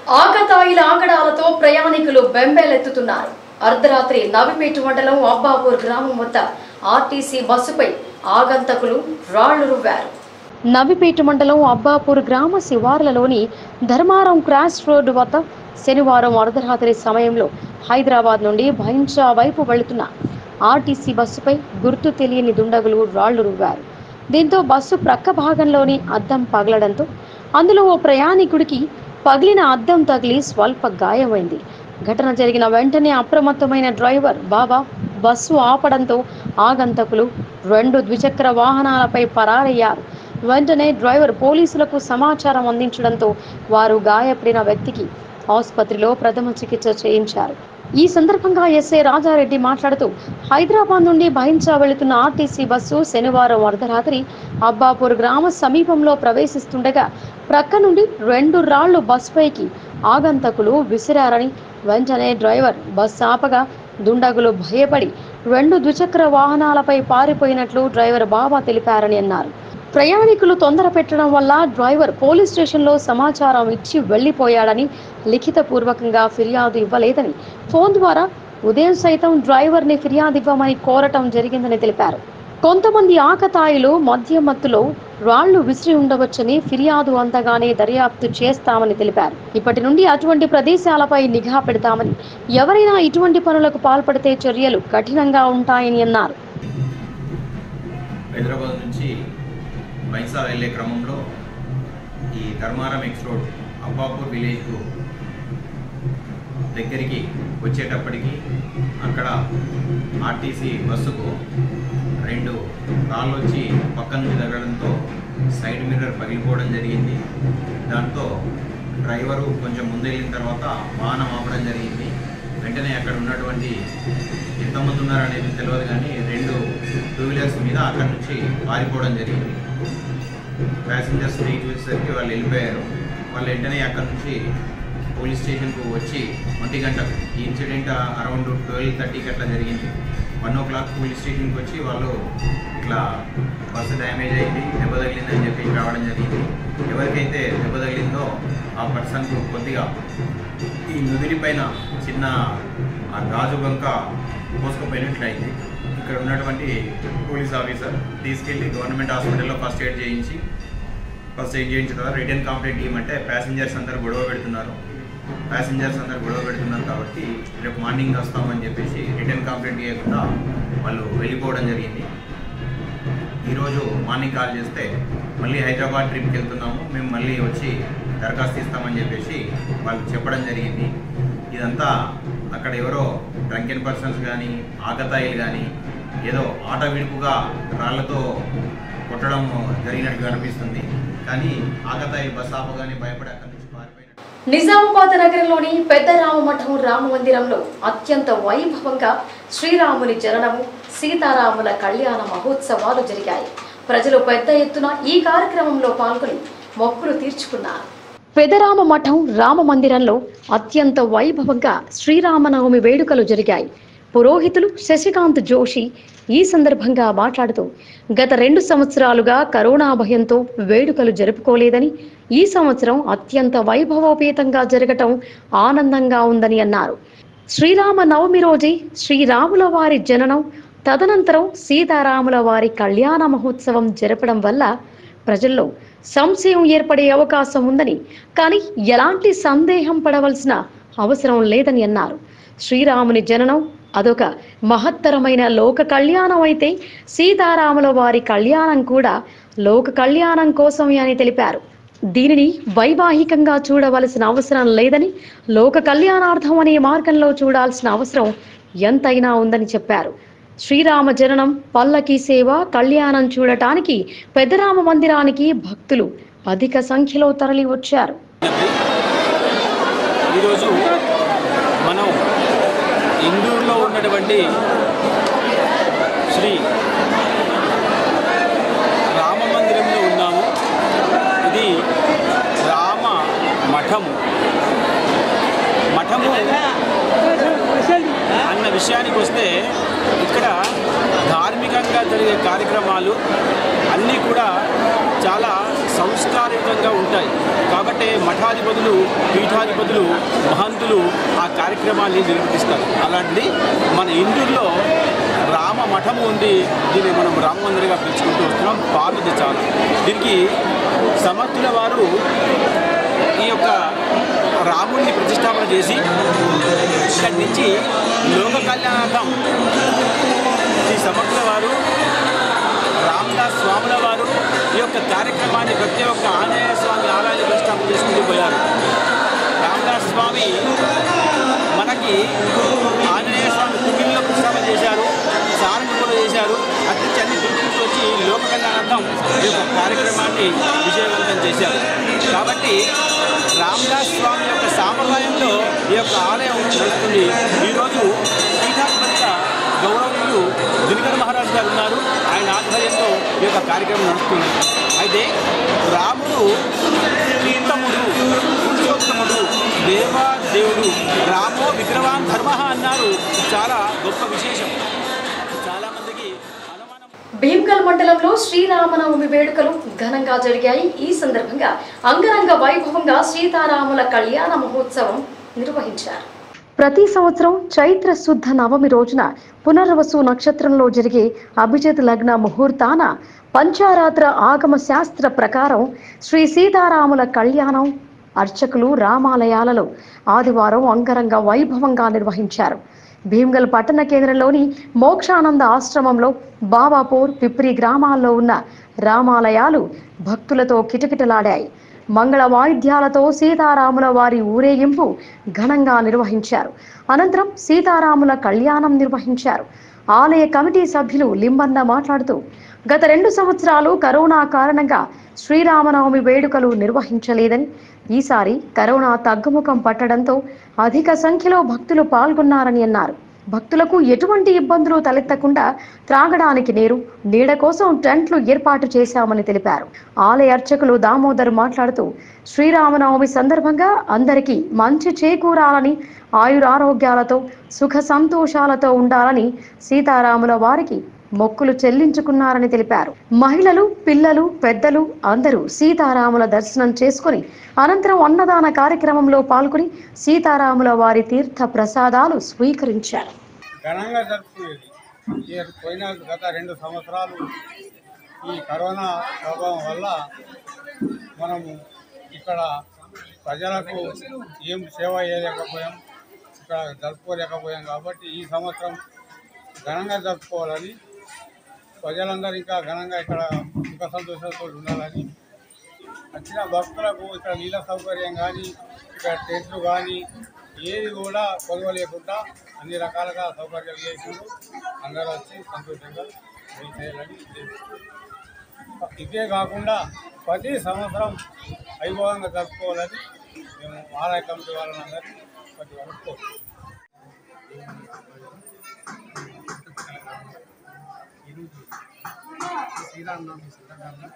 ఆకతాయిల ఆగడాలతో ప్రయాణికులు బెంబేలెత్తుతున్నారు అర్ధరాత్రి నవిపేట మండలం అబ్బాపూర్ గ్రామం వద్ద ఆర్టీసీ బస్సుపై ఆగంతకులు రాళ్లు రువ్వారు నవిపేట మండలం అబ్బాపూర్ గ్రామ శివార్లలోని ధర్మారం క్రాస్ రోడ్డు వద్ద శనివారం అర్ధరాత్రి సమయంలో హైదరాబాద్ నుండి భైంచా వైపు వెళుతున్న ఆర్టీసీ బస్సుపై గుర్తు తెలియని దుండగులు రాళ్లు రువ్వారు దీంతో బస్సు ప్రక్క భాగంలోని అద్దం పగలడంతో అందులో ఓ ప్రయాణికుడికి పగిలిన అద్దం తగిలి స్వల్ప గాయమైంది ఘటన జరిగిన వెంటనే అప్రమత్తమైన డ్రైవర్ బాబా బస్సు ఆపడంతో ఆగంతకులు రెండు ద్విచక్ర వాహనాలపై పరారయ్యారు వెంటనే డ్రైవర్ పోలీసులకు సమాచారం అందించడంతో వారు గాయపడిన వ్యక్తికి ఆసుపత్రిలో ప్రథమ చికిత్స చేయించారు ఈ సందర్భంగా ఎస్ఐ రాజారెడ్డి మాట్లాడుతూ హైదరాబాద్ నుండి భయించా వెళుతున్న ఆర్టీసీ బస్సు శనివారం అర్ధరాత్రి అబ్బాపూర్ గ్రామ సమీపంలో ప్రవేశిస్తుండగా ప్రక్క నుండి రెండు రాళ్లు బస్ పైకి ఆగంతకులు విసిరారని వెంటనే డ్రైవర్ బస్ ఆపగా దుండగులు భయపడి రెండు ద్విచక్ర వాహనాలపై పారిపోయినట్లు డ్రైవర్ బాబా తెలిపారని అన్నారు ప్రయాణికులు తొందర పెట్టడం వల్ల డ్రైవర్ పోలీస్ స్టేషన్లో సమాచారం ఇచ్చి వెళ్లిపోయాడని లిఖితపూర్వకంగా ఫిర్యాదు ఇవ్వలేదని ఫోన్ ద్వారా ఉదయం సైతం డ్రైవర్ని ఫిర్యాదు ఇవ్వమని కోరటం జరిగిందని తెలిపారు కొంతమంది ఆకతాయిలు మద్య మత్తులో రాళ్లు విసిరి ఉండవచ్చని ఫిర్యాదు అందగానే దర్యాప్తు చేస్తామని తెలిపారు ఇప్పటి నుండి అటువంటి ప్రదేశాలపై నిఘా పెడతామని ఎవరైనా ఇటువంటి పనులకు పాల్పడితే చర్యలు కఠినంగా ఉంటాయని అన్నారు హైదరాబాద్ నుంచి బైన్సా వెళ్ళే క్రమంలో ఈ ధర్మారం ఎక్స్ రోడ్ అబ్బాపూర్ విలేజ్కు దగ్గరికి వచ్చేటప్పటికి అక్కడ ఆర్టీసీ బస్సుకు రెండు రాళ్ళు వచ్చి పక్క నుంచి తగలడంతో సైడ్ మిర్రర్ పగిలిపోవడం జరిగింది దాంతో డ్రైవరు కొంచెం ముందెళ్ళిన తర్వాత వాహనం ఆపడం జరిగింది వెంటనే అక్కడ ఉన్నటువంటి ఎంతమంది ఉన్నారనేది తెలియదు కానీ రెండు టూ వీలర్స్ మీద అక్కడి నుంచి పారిపోవడం జరిగింది ప్యాసింజర్స్ దిగి చూసేసరికి వాళ్ళు వెళ్ళిపోయారు వాళ్ళు వెంటనే అక్కడి నుంచి పోలీస్ స్టేషన్కు వచ్చి ఒంటి గంట ఈ ఇన్సిడెంట్ అరౌండ్ ట్వెల్వ్ థర్టీకి అట్లా జరిగింది వన్ ఓ క్లాక్ పోలీస్ స్టేషన్కి వచ్చి వాళ్ళు ఇట్లా బస్సు డ్యామేజ్ అయింది దెబ్బ తగిలిందని చెప్పి రావడం జరిగింది ఎవరికైతే దెబ్బ తగిలిందో ఆ పర్సన్కు కొద్దిగా ఈ నుదిరి పైన చిన్న ఆ గాజు బంక పోసుకుపోయినట్లయింది ఇక్కడ ఉన్నటువంటి పోలీస్ ఆఫీసర్ తీసుకెళ్ళి గవర్నమెంట్ హాస్పిటల్లో ఫస్ట్ ఎయిడ్ చేయించి ఫస్ట్ ఎయిడ్ చేయించిన తర్వాత రిటర్న్ కంప్లైంట్ ఇవ్వమంటే ప్యాసింజర్స్ అందరు గొడవ పెడుతున్నారు ప్యాసింజర్స్ అందరు గొడవ పెడుతున్నారు కాబట్టి రేపు మార్నింగ్ వస్తామని చెప్పేసి రిటర్న్ కంప్లైంట్ చేయకుండా వాళ్ళు వెళ్ళిపోవడం జరిగింది ఈరోజు మార్నింగ్ కాల్ చేస్తే మళ్ళీ హైదరాబాద్ ట్రిప్కి వెళ్తున్నాము మేము మళ్ళీ వచ్చి దరఖాస్తు ఇస్తామని చెప్పేసి వాళ్ళు చెప్పడం జరిగింది ఇదంతా అక్కడ ఎవరో డ్రంకెన్ పర్సన్స్ కానీ ఆకతాయిలు కానీ ఏదో ఆట విడుపుగా రాళ్లతో కొట్టడం జరిగినట్టు కనిపిస్తుంది కానీ ఆకతాయి బస్ ఆపగానే భయపడి అక్కడి నుంచి పారిపోయినట్టు నిజామాబాద్ నగరంలోని పెద్ద రామమఠం రామ మందిరంలో అత్యంత వైభవంగా శ్రీరాముని జననము సీతారాముల కళ్యాణ మహోత్సవాలు జరిగాయి ప్రజలు పెద్ద ఎత్తున ఈ కార్యక్రమంలో పాల్గొని మొక్కులు తీర్చుకున్నారు పెదరామ మఠం రామ మందిరంలో అత్యంత వైభవంగా శ్రీరామనవమి వేడుకలు జరిగాయి పురోహితులు శశికాంత్ జోషి ఈ సందర్భంగా మాట్లాడుతూ గత రెండు సంవత్సరాలుగా కరోనా భయంతో వేడుకలు జరుపుకోలేదని ఈ సంవత్సరం అత్యంత వైభవోపేతంగా జరగటం ఆనందంగా ఉందని అన్నారు శ్రీరామ నవమి రోజే శ్రీరాముల వారి జననం తదనంతరం సీతారాముల వారి కళ్యాణ మహోత్సవం జరపడం వల్ల ప్రజల్లో సంశయం ఏర్పడే అవకాశం ఉందని కానీ ఎలాంటి సందేహం పడవలసిన అవసరం లేదని అన్నారు శ్రీరాముని జననం అదొక మహత్తరమైన లోక కళ్యాణం అయితే సీతారాముల వారి కళ్యాణం కూడా లోక కళ్యాణం కోసమే అని తెలిపారు దీనిని వైవాహికంగా చూడవలసిన అవసరం లేదని లోక కళ్యాణార్థం అనే మార్గంలో చూడాల్సిన అవసరం ఎంతైనా ఉందని చెప్పారు శ్రీరామ జననం పల్లకి సేవ కళ్యాణం చూడటానికి పెద్దరామ మందిరానికి భక్తులు అధిక సంఖ్యలో తరలి వచ్చారు ఈరోజు మనం ఇందూరులో ఉన్నటువంటి శ్రీ రామ మందిరంలో ఉన్నాము ఇది రామ మఠము మఠము అన్న విషయానికి వస్తే ఇక్కడ ధార్మికంగా జరిగే కార్యక్రమాలు అన్నీ కూడా చాలా సంస్కారయుతంగా ఉంటాయి కాబట్టి మఠాధిపతులు పీఠాధిపతులు మహంతులు ఆ కార్యక్రమాన్ని నిర్వర్తిస్తారు అలాంటిది మన ఇందూరులో రామ మఠము ఉంది దీన్ని మనం రామ మందిరంగా పిలుచుకుంటూ వస్తున్నాం పాతది చాలా దీనికి సమర్థుల వారు ఈ యొక్క రాముడిని ప్రతిష్టాపన చేసి ఇక్కడి నుంచి లోక కళ్యాణార్థం శ్రీ సమర్థుల వారు రామదాస్ స్వాముల వారు ఈ యొక్క కార్యక్రమాన్ని ప్రతి ఒక్క ఆంజనేయ స్వామి ఆలయాన్ని ప్రతిష్టాపన చేసుకుంటూ పోయారు రామదాస్ స్వామి మనకి ఆంజనేయ స్వామి తుమ్మిల్లో ప్రతిష్టాపన చేశారు సారంగి కూడా చేశారు అక్కడి నుంచి అన్ని తిరుగుతూ వచ్చి లోక కళ్యాణార్థం ఈ యొక్క కార్యక్రమాన్ని విజయవంతం చేశారు కాబట్టి రామదాస్ స్వామి యొక్క సాంప్రదాయంలో ఈ యొక్క ఆలయం నడుస్తుంది ఈరోజు పీఠాధిపతిగా గౌరవనీయులు దినకర్ మహారాజు గారు ఉన్నారు ఆయన ఆధ్వర్యంలో ఈ యొక్క కార్యక్రమం నడుస్తుంది అయితే రాముడు ఉత్తముడు పురుషోత్తముడు దేవాదేవుడు రామో విగ్రహాన్ ధర్మ అన్నారు చాలా గొప్ప విశేషం చాలామందికి అనుమానం భీమ్గల్ మండలంలో శ్రీరామనవమి వేడుకలు ఘనంగా జరిగాయి ఈ సందర్భంగా అంగరంగ వైభవంగా సీతారాముల కళ్యాణ మహోత్సవం నిర్వహించారు ప్రతి సంవత్సరం చైత్ర శుద్ధ నవమి రోజున పునర్వసు నక్షత్రంలో జరిగే అభిజిత్ లగ్న ముహూర్తాన పంచారాత్ర ఆగమ శాస్త్ర ప్రకారం శ్రీ సీతారాముల కళ్యాణం అర్చకులు రామాలయాలలో ఆదివారం అంగరంగ వైభవంగా నిర్వహించారు భీమ్గల్ పట్టణ కేంద్రంలోని మోక్షానంద ఆశ్రమంలో బాబాపూర్ పిప్రి గ్రామాల్లో ఉన్న రామాలయాలు భక్తులతో కిటకిటలాడాయి మంగళ వాయిద్యాలతో సీతారాముల వారి ఊరేగింపు ఘనంగా నిర్వహించారు అనంతరం సీతారాముల కళ్యాణం నిర్వహించారు ఆలయ కమిటీ సభ్యులు లింబన్న మాట్లాడుతూ గత రెండు సంవత్సరాలు కరోనా కారణంగా శ్రీరామనవమి వేడుకలు నిర్వహించలేదని ఈసారి కరోనా తగ్గుముఖం పట్టడంతో అధిక సంఖ్యలో భక్తులు పాల్గొన్నారని అన్నారు భక్తులకు ఎటువంటి ఇబ్బందులు తలెత్తకుండా త్రాగడానికి నీరు నీడ కోసం టెంట్లు ఏర్పాటు చేశామని తెలిపారు ఆలయ అర్చకులు దామోదర్ మాట్లాడుతూ శ్రీరామనవమి సందర్భంగా అందరికీ మంచి చేకూరాలని ఆయురారోగ్యాలతో సుఖ సంతోషాలతో ఉండాలని సీతారాముల వారికి మొక్కులు చెల్లించుకున్నారని తెలిపారు మహిళలు పిల్లలు పెద్దలు అందరూ సీతారాముల దర్శనం చేసుకుని అనంతరం అన్నదాన కార్యక్రమంలో పాల్గొని సీతారాముల వారి తీర్థ ప్రసాదాలు స్వీకరించారు ఘనంగా జరుపుకునేది ఈ పోయిన గత రెండు సంవత్సరాలు ఈ కరోనా ప్రభావం వల్ల మనము ఇక్కడ ప్రజలకు ఏం సేవ చేయలేకపోయాం ఇక్కడ జరుపుకోలేకపోయాం కాబట్టి ఈ సంవత్సరం ఘనంగా జరుపుకోవాలని ప్రజలందరూ ఇంకా ఘనంగా ఇక్కడ సుఖ సంతోషాలతో ఉండాలని వచ్చిన భక్తులకు ఇక్కడ నీళ్ళ సౌకర్యం కానీ ఇక్కడ టెంట్లు కానీ ఏది కూడా కొలువ లేకుండా అన్ని రకాలుగా సౌకర్యాలు చేసిండు అందరూ వచ్చి సంతోషంగా ఇది చేయాలని ఉద్దేశిస్తున్నాం. ఇదే కాకుండా ప్రతి సంవత్సరం వైభవంగా జరుపుకోవాలని మేము ఆలయ కమిటీ వాళ్ళని అందరినీ ప్రతి వరకు కోరుతున్నాం. ఈరోజు శ్రీరామనవమి సందర్భంగా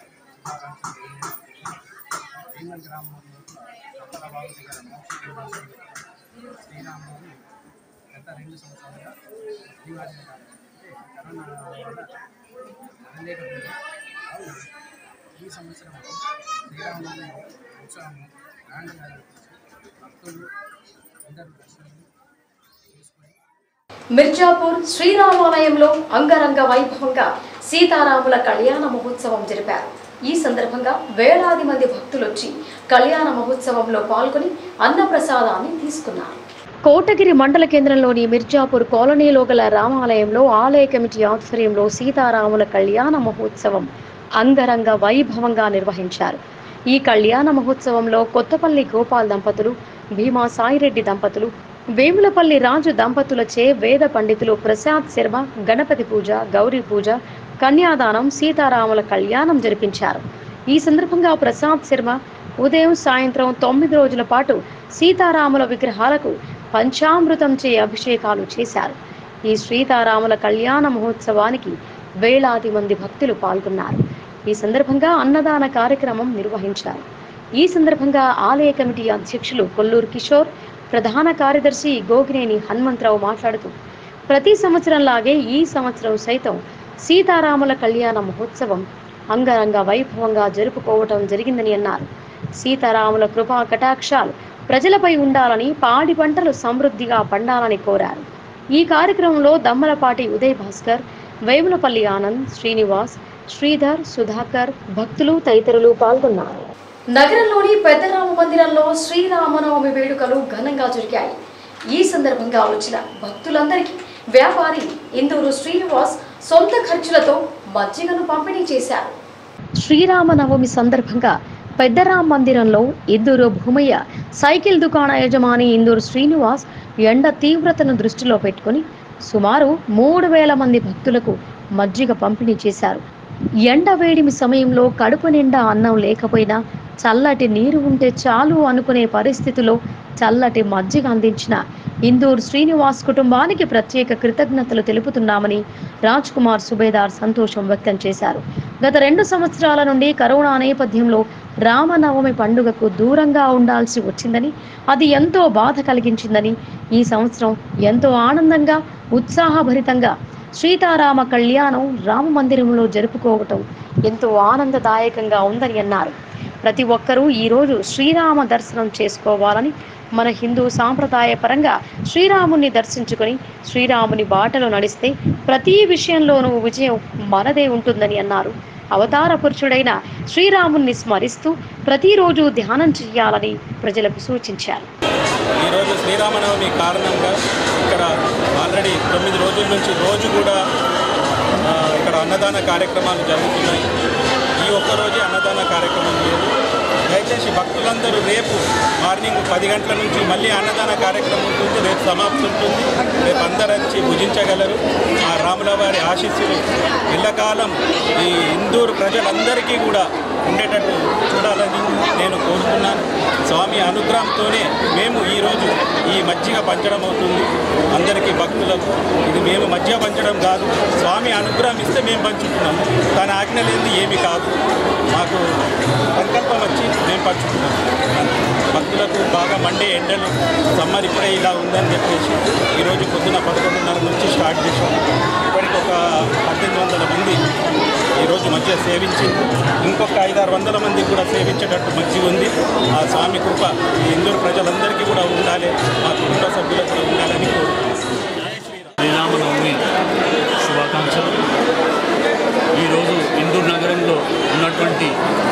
భీమన్ గ్రామంలో చాలా బాగుంది కదా మోక్ష శ్రీరామనవమి గత రెండు సంవత్సరాలుగా అనివార్యంగా కరోనా వల్ల జరగలేకపోయింది కావున ఈ సంవత్సరం శ్రీరామనవమి ఉత్సవం గ్రాండ్గా జరిపించి భక్తులు అందరూ దర్శనం చేసుకొని మిర్జాపూర్ శ్రీరామాలయంలో అంగరంగ వైభవంగా సీతారాముల కళ్యాణ మహోత్సవం జరిపారు ఈ సందర్భంగా వేలాది మంది భక్తులు వచ్చి కళ్యాణ మహోత్సవంలో పాల్గొని అన్నప్రసాదాన్ని తీసుకున్నారు కోటగిరి మండల కేంద్రంలోని మిర్జాపూర్ కాలనీలో గల రామాలయంలో ఆలయ కమిటీ ఆధ్వర్యంలో సీతారాముల కళ్యాణ మహోత్సవం అంగరంగ వైభవంగా నిర్వహించారు ఈ కళ్యాణ మహోత్సవంలో కొత్తపల్లి గోపాల్ దంపతులు భీమా సాయిరెడ్డి దంపతులు వేములపల్లి రాజు దంపతులచే వేద పండితులు ప్రసాద్ శర్మ గణపతి పూజ గౌరీ పూజ కన్యాదానం సీతారాముల కళ్యాణం జరిపించారు ఈ సందర్భంగా ప్రసాద్ శర్మ ఉదయం సాయంత్రం తొమ్మిది రోజుల పాటు సీతారాముల విగ్రహాలకు పంచామృతం చే అభిషేకాలు చేశారు ఈ సీతారాముల కళ్యాణ మహోత్సవానికి వేలాది మంది భక్తులు పాల్గొన్నారు ఈ సందర్భంగా అన్నదాన కార్యక్రమం నిర్వహించారు ఈ సందర్భంగా ఆలయ కమిటీ అధ్యక్షులు కొల్లూరు కిషోర్ ప్రధాన కార్యదర్శి గోగినేని హనుమంతరావు మాట్లాడుతూ ప్రతి సంవత్సరంలాగే ఈ సంవత్సరం సైతం సీతారాముల కళ్యాణ మహోత్సవం అంగరంగ వైభవంగా జరుపుకోవటం జరిగిందని అన్నారు సీతారాముల కృపా కటాక్షాలు ప్రజలపై ఉండాలని పాడి పంటలు సమృద్ధిగా పండాలని కోరారు ఈ కార్యక్రమంలో దమ్మలపాటి ఉదయ్ భాస్కర్ వేములపల్లి ఆనంద్ శ్రీనివాస్ శ్రీధర్ సుధాకర్ భక్తులు తదితరులు పాల్గొన్నారు నగరంలోని పెద్దరామ మందిరంలో శ్రీరామనవమి వేడుకలు ఘనంగా జరిగాయి ఈ సందర్భంగా వచ్చిన భక్తులందరికీ వ్యాపారి ఇందూరు శ్రీనివాస్ సొంత ఖర్చులతో మజ్జిగను పంపిణీ చేశారు శ్రీరామనవమి సందర్భంగా పెద్దరామ మందిరంలో ఇందూరు భూమయ్య సైకిల్ దుకాణ యజమాని ఇందూరు శ్రీనివాస్ ఎండ తీవ్రతను దృష్టిలో పెట్టుకుని సుమారు మూడు వేల మంది భక్తులకు మజ్జిగ పంపిణీ చేశారు ఎండ వేడిమి సమయంలో కడుపు నిండా అన్నం లేకపోయినా చల్లటి నీరు ఉంటే చాలు అనుకునే పరిస్థితిలో చల్లటి మజ్జిగ అందించిన ఇందూర్ శ్రీనివాస్ కుటుంబానికి ప్రత్యేక కృతజ్ఞతలు తెలుపుతున్నామని రాజ్ కుమార్ సుబేదార్ సంతోషం వ్యక్తం చేశారు గత రెండు సంవత్సరాల నుండి కరోనా నేపథ్యంలో రామనవమి పండుగకు దూరంగా ఉండాల్సి వచ్చిందని అది ఎంతో బాధ కలిగించిందని ఈ సంవత్సరం ఎంతో ఆనందంగా ఉత్సాహభరితంగా సీతారామ కళ్యాణం రామ మందిరంలో జరుపుకోవటం ఎంతో ఆనందదాయకంగా ఉందని అన్నారు ప్రతి ఒక్కరూ ఈరోజు శ్రీరామ దర్శనం చేసుకోవాలని మన హిందూ సాంప్రదాయ పరంగా శ్రీరాముని దర్శించుకొని శ్రీరాముని బాటలో నడిస్తే ప్రతి విషయంలోనూ విజయం మనదే ఉంటుందని అన్నారు అవతార పురుషుడైన శ్రీరాముని స్మరిస్తూ ప్రతిరోజు ధ్యానం చేయాలని ప్రజలకు సూచించారు ఈరోజు శ్రీరామనవమి కారణంగా ఇక్కడ ఆల్రెడీ తొమ్మిది రోజుల నుంచి రోజు కూడా ఆ, ఇక్కడ అన్నదాన కార్యక్రమాలు జరుగుతున్నాయి ఈ ఒక్క రోజే అన్నదాన కార్యక్రమం లేదు దయచేసి భక్తులందరూ రేపు మార్నింగ్ పది గంటల నుంచి మళ్ళీ అన్నదాన కార్యక్రమం ఉంటుంది రేపు సమాప్తి ఉంటుంది రేపు అందరూ వచ్చి భుజించగలరు ఆ రాముల వారి ఆశీస్సులు ఎల్లకాలం ఈ ఇందూరు ప్రజలందరికీ కూడా ఉండేటట్టు చూడాలని నేను కోరుతున్నాను స్వామి అనుగ్రహంతోనే మేము ఈరోజు ఈ మజ్జిగ పంచడం అవుతుంది అందరికీ భక్తులకు ఇది మేము మజ్జిగ పంచడం కాదు స్వామి అనుగ్రహం ఇస్తే మేము పంచుతున్నాము తన ఆజ్ఞ లేనిది ఏమీ కాదు మాకు సంకల్పం వచ్చి మేము పంచుతున్నాం భక్తులకు బాగా మండే ఎండలు సమ్మర్ ఇప్పుడే ఇలా ఉందని చెప్పేసి ఈరోజు పొద్దున పదకొండున్నర నుంచి స్టార్ట్ చేసాం ఇప్పటికి ఒక పద్దెనిమిది వందల మంది ఈరోజు మధ్య సేవించింది ఇంకొక ఐదారు వందల మంది కూడా సేవించేటట్టు మంచి ఉంది ఆ స్వామి కృప ఈ ఇందూరు ప్రజలందరికీ కూడా ఉండాలి మా కుటుంబ సభ్యులకు కూడా ఉండాలని కోరుకుంటున్నాను శ్రీరామనవమి శుభాకాంక్షలు ఈరోజు ఇందూరు నగరంలో ఉన్నటువంటి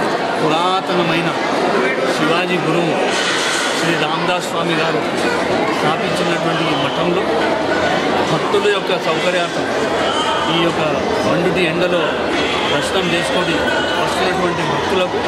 పురాతనమైన శివాజీ గురువు శ్రీ రామదాస్ స్వామి గారు స్థాపించినటువంటి ఈ మఠంలో భక్తుల యొక్క సౌకర్యార్థం ఈ యొక్క మండుటి ఎండలో దర్శనం చేసుకొని వస్తున్నటువంటి భక్తులకు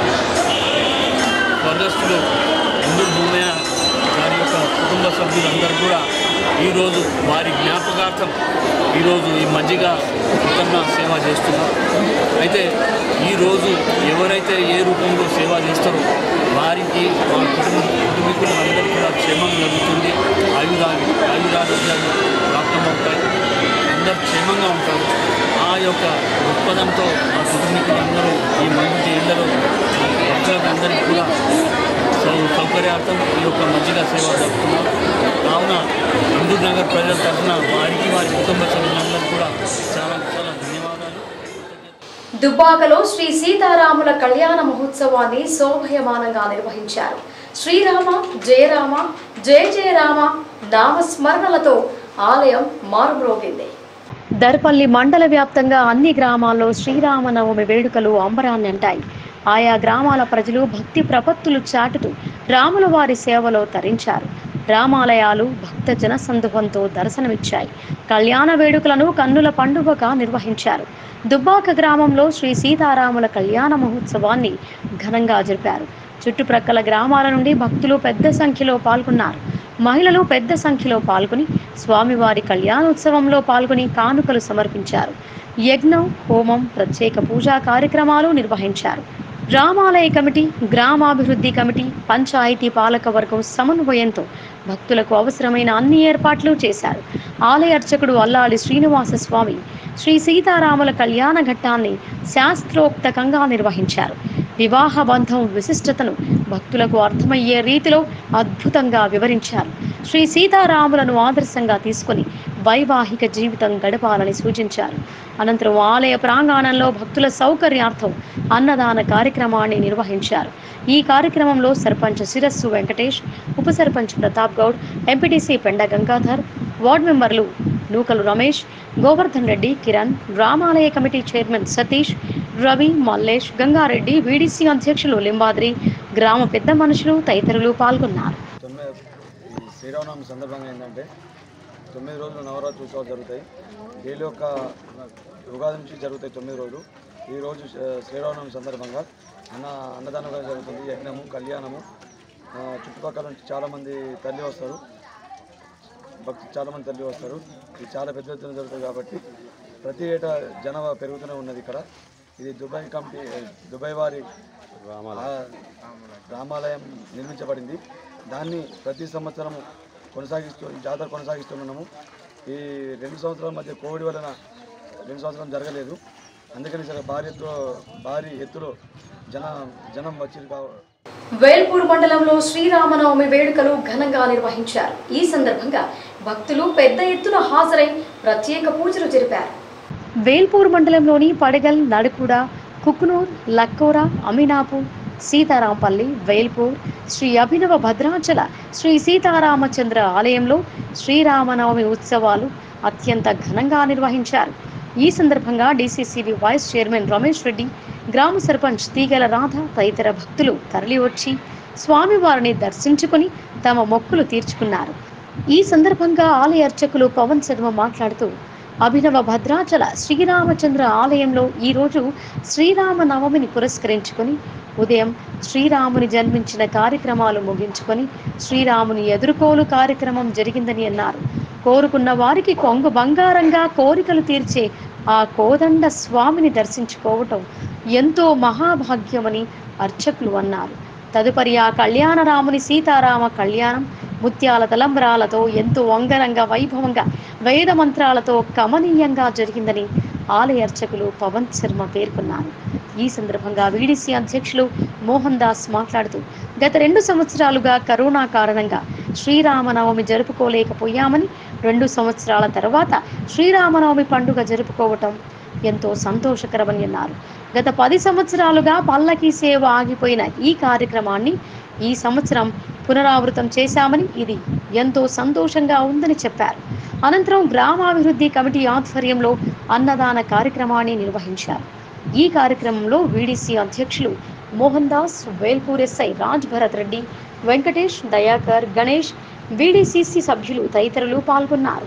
స్వర్గస్థులు హిందూ భూమయ్య గారి యొక్క కుటుంబ సభ్యులందరూ కూడా ఈరోజు వారి జ్ఞాపకార్థం ఈరోజు ఈ మజ్జిగ వితరణ సేవ చేస్తున్నారు అయితే ఈరోజు ఎవరైతే ఏ రూపంలో సేవ చేస్తారో వారికి వారి కుటుంబ కుటుంబీకులు అందరికీ కూడా క్షేమం జరుగుతుంది ఆయురాలు ఆయురారోగ్యాలు ప్రాప్తమవుతాయి అందరూ క్షేమంగా ఉంటారు ఆ యొక్క దృక్పథంతో ఆ కుటుంబీకులందరూ ఈ మంచి ఎండలో భక్తులకు అందరికీ కూడా సౌ సౌకర్యార్థం ఈ యొక్క మజ్జిగ సేవ జరుపుతున్నారు కావున హిందూ నగర్ ప్రజల తరఫున వారికి వారి కుటుంబ సభ్యులందరూ కూడా చాలా చాలా ధన్యవాదాలు దుబ్బాకలో శ్రీ సీతారాముల కళ్యాణ మహోత్సవాన్ని శోభయమానంగా నిర్వహించారు శ్రీరామ జయరామ జయ జయరామ నామస్మరణలతో ఆలయం మారుమ్రోగింది దర్పల్లి మండల వ్యాప్తంగా అన్ని గ్రామాల్లో శ్రీరామనవమి వేడుకలు అంబరాన్ని అంటాయి ఆయా గ్రామాల ప్రజలు భక్తి ప్రపత్తులు చాటుతూ రాముల వారి సేవలో తరించారు రామాలయాలు భక్త జనసందుహంతో దర్శనమిచ్చాయి కళ్యాణ వేడుకలను కన్నుల పండుగగా నిర్వహించారు దుబ్బాక గ్రామంలో శ్రీ సీతారాముల కళ్యాణ మహోత్సవాన్ని ఘనంగా జరిపారు చుట్టుప్రక్కల గ్రామాల నుండి భక్తులు పెద్ద సంఖ్యలో పాల్గొన్నారు మహిళలు పెద్ద సంఖ్యలో పాల్గొని స్వామివారి కళ్యాణోత్సవంలో పాల్గొని కానుకలు సమర్పించారు యజ్ఞం హోమం ప్రత్యేక పూజా కార్యక్రమాలు నిర్వహించారు రామాలయ కమిటీ గ్రామాభివృద్ధి కమిటీ పంచాయతీ పాలక వర్గం సమన్వయంతో భక్తులకు అవసరమైన అన్ని ఏర్పాట్లు చేశారు ఆలయ అర్చకుడు అల్లాలి శ్రీనివాస స్వామి శ్రీ సీతారాముల కళ్యాణ ఘట్టాన్ని శాస్త్రోక్తకంగా నిర్వహించారు వివాహ బంధం విశిష్టతను భక్తులకు అర్థమయ్యే రీతిలో అద్భుతంగా వివరించారు శ్రీ సీతారాములను ఆదర్శంగా తీసుకొని వైవాహిక జీవితం గడపాలని సూచించారు అనంతరం ఆలయ ప్రాంగణంలో భక్తుల సౌకర్యార్థం అన్నదాన కార్యక్రమాన్ని నిర్వహించారు ఈ కార్యక్రమంలో సర్పంచ్ శిరస్సు వెంకటేష్ ఉప సర్పంచ్ ప్రతాప్ గౌడ్ ఎంపీటీసీ పెండ గంగాధర్ వార్డు మెంబర్లు నూకలు రమేష్ గోవర్ధన్ రెడ్డి కిరణ్ గ్రామాలయ committee chairman Satish Ravi Mallesh Ganga Reddy VDC అధ్యక్షులు లింబాద్రి గ్రామ పెద్ద మనుషులు తదితరులు పాల్గొన్నారు తొమ్మిది ఈ శ్రీరామనవమి సందర్భంగా ఏంటంటే తొమ్మిది రోజులు నవరాత్రి ఉత్సవాలు జరుగుతాయి డైలీ ఒక ఉగాది నుంచి జరుగుతాయి తొమ్మిది రోజులు ఈ రోజు శ్రీ- శ్రీరామనవమి సందర్భంగా అన్న అన్నదానం కూడా జరుగుతుంది యజ్ఞము కళ్యాణము ఆ, చుట్టుపక్కల నుంచి చాలామంది తల్లి వస్తారు భక్తి చాలామంది తల్లి వస్తారు ఇది చాలా పెద్ద ఎత్తున జరుగుతుంది కాబట్టి ప్రతి ఏటా జనాభా పెరుగుతూనే ఉన్నది ఇక్కడ ఇది దుబాయ్ కంపెనీ దుబాయ్ వారి ఆ, రామాలయం నిర్మించబడింది దాన్ని ప్రతి సంవత్సరం కొనసాగిస్తూ ఈ జాతర కొనసాగిస్తున్నాము ఈ రెండు సంవత్సరాల మధ్య కోవిడ్ వలన రెండు సంవత్సరం జరగలేదు అందుకని చాలా భారీ ఎత్తులో భారీ ఎత్తులో జన జనం వచ్చింది కావ వేల్పూర్ మండలంలో శ్రీరామనవమి వేడుకలు ఘనంగా నిర్వహించారు ఈ సందర్భంగా భక్తులు పెద్ద ఎత్తున హాజరై ప్రత్యేక పూజలు జరిపారు వేల్పూర్ మండలంలోని పడగల్ నడుకుడ కుకునూర్ లక్కోర అమీనాపూర్ సీతారాంపల్లి వేల్పూర్ శ్రీ అభినవ భద్రాచల శ్రీ సీతారామచంద్ర ఆలయంలో శ్రీరామనవమి ఉత్సవాలు అత్యంత ఘనంగా నిర్వహించారు ఈ సందర్భంగా DCCB vice chairman Ramesh Reddy గ్రామ సర్పంచ్ తీగల రాధ తదితర భక్తులు తరలివచ్చి స్వామివారిని దర్శించుకుని తమ మొక్కులు తీర్చుకున్నారు ఈ సందర్భంగా ఆలయ అర్చకులు పవన్ శర్మ మాట్లాడుతూ అభినవ భద్రాచల శ్రీరామచంద్ర ఆలయంలో ఈరోజు శ్రీరామ నవమిని పురస్కరించుకొని ఉదయం శ్రీరాముని జన్మించిన కార్యక్రమాలు ముగించుకొని శ్రీరాముని ఎదుర్కోలు కార్యక్రమం జరిగిందని అన్నారు కోరుకున్న వారికి కొంగు బంగారంగా కోరికలు తీర్చే ఆ కోదండ స్వామిని దర్శించుకోవటం ఎంతో మహాభాగ్యమని అర్చకులు అన్నారు తదుపరి ఆ కళ్యాణరాముని సీతారామ కళ్యాణం ముత్యాల తలంబ్రాలతో ఎంతో అంగరంగ వైభవంగా వేద మంత్రాలతో కమనీయంగా జరిగిందని ఆలయ అర్చకులు పవన్ శర్మ పేర్కొన్నారు ఈ సందర్భంగా వీడీసీ అధ్యక్షులు మోహన్ దాస్ మాట్లాడుతూ గత రెండు సంవత్సరాలుగా కరోనా కారణంగా శ్రీరామనవమి జరుపుకోలేకపోయామని రెండు సంవత్సరాల తర్వాత శ్రీరామనవమి పండుగ జరుపుకోవటం ఎంతో సంతోషకరమని అన్నారు గత పది సంవత్సరాలుగా పల్లకి సేవ ఆగిపోయిన ఈ కార్యక్రమాన్ని ఈ సంవత్సరం పునరావృతం చేశామని ఇది ఎంతో సంతోషంగా ఉందని చెప్పారు అనంతరం గ్రామాభివృద్ధి కమిటీ ఆధ్వర్యంలో అన్నదాన కార్యక్రమాన్ని నిర్వహించారు ఈ కార్యక్రమంలో వీడీసీ అధ్యక్షులు మోహన్ దాస్ వేల్పూర్ ఎస్ఐ రాజ్ భరత్ రెడ్డి వెంకటేష్ దయాకర్ గణేష్ వీడీసీసీ సభ్యులు తదితరులు పాల్గొన్నారు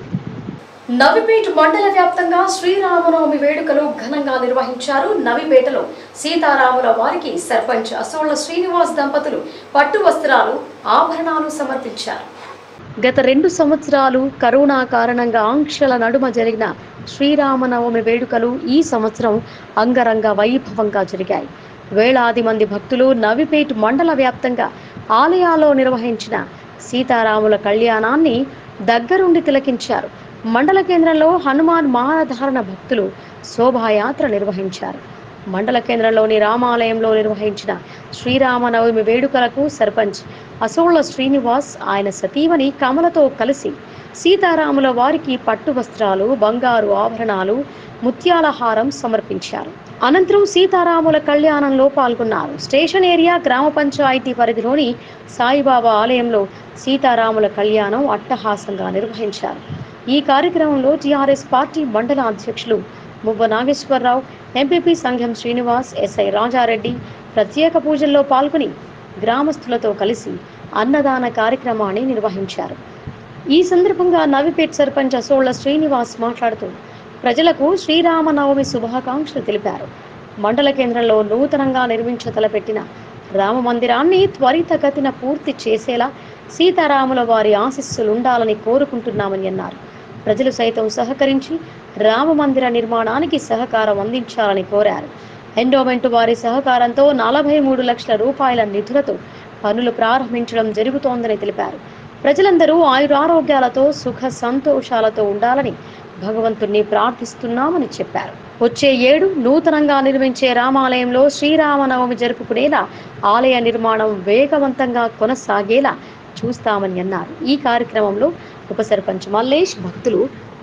నవిపేట మండల వ్యాప్తంగా శ్రీరామనవమి వేడుకలు ఘనంగా నిర్వహించారు నవిపేటలో సీతారాముల వారికి సర్పంచ్ అసోళ్ల శ్రీనివాస్ దంపతులు పట్టు వస్త్రాలు ఆభరణాలు సమర్పించారు గత రెండు సంవత్సరాలు కరోనా కారణంగా ఆంక్షల నడుమ జరిగిన శ్రీరామనవమి వేడుకలు ఈ సంవత్సరం అంగరంగ వైభవంగా జరిగాయి వేలాది మంది భక్తులు నవిపేట్ మండల వ్యాప్తంగా ఆలయాల్లో నిర్వహించిన సీతారాముల కళ్యాణాన్ని దగ్గరుండి తిలకించారు మండల కేంద్రంలో హనుమాన్ మానధారణ భక్తులు శోభాయాత్ర నిర్వహించారు మండల కేంద్రంలోని రామాలయంలో నిర్వహించిన శ్రీరామనవమి వేడుకలకు సర్పంచ్ అసోళ్ల శ్రీనివాస్ ఆయన సతీమణి కమలతో కలిసి సీతారాముల వారికి పట్టు వస్త్రాలు బంగారు ఆభరణాలు ముత్యాల హారం సమర్పించారు అనంతరం సీతారాముల కళ్యాణంలో పాల్గొన్నారు స్టేషన్ ఏరియా గ్రామ పంచాయతీ పరిధిలోని సాయిబాబా ఆలయంలో సీతారాముల కళ్యాణం అట్టహాసంగా నిర్వహించారు ఈ కార్యక్రమంలో టీఆర్ఎస్ పార్టీ మండల అధ్యక్షులు మువ్వ నాగేశ్వరరావు ఎంపీపీ సంఘం శ్రీనివాస్ ఎస్ఐ రాజారెడ్డి ప్రత్యేక పూజల్లో పాల్గొని గ్రామస్తులతో కలిసి అన్నదాన కార్యక్రమాన్ని నిర్వహించారు ఈ సందర్భంగా నవిపేట్ సర్పంచ్ అసోళ్ల శ్రీనివాస్ మాట్లాడుతూ ప్రజలకు శ్రీరామనవమి శుభాకాంక్షలు తెలిపారు మండల కేంద్రంలో నూతనంగా నిర్మించ తలపెట్టిన రామ మందిరాన్ని త్వరితగతిన పూర్తి చేసేలా సీతారాముల వారి ఆశీస్సులుండాలని కోరుకుంటున్నామని అన్నారు ప్రజలు సైతం సహకరించి రామ మందిర నిర్మాణానికి సహకారం అందించాలని కోరారు ఎండోమెంట్ వారి సహకారంతో నలభై మూడు లక్షల రూపాయల నిధులతో పనులు ప్రారంభించడం జరుగుతోందని తెలిపారు ప్రజలందరూ ఆయురారోగ్యాలతో సుఖ సంతోషాలతో ఉండాలని భగవంతుణ్ణి ప్రార్థిస్తున్నామని చెప్పారు వచ్చే ఏడు నూతనంగా నిర్మించే రామాలయంలో శ్రీరామనవమి జరుపుకునేలా ఆలయ నిర్మాణం వేగవంతంగా కొనసాగేలా చూస్తామని అన్నారు ఈ కార్యక్రమంలో ఉప సర్పంచ్ మల్లేష్ భక్తులు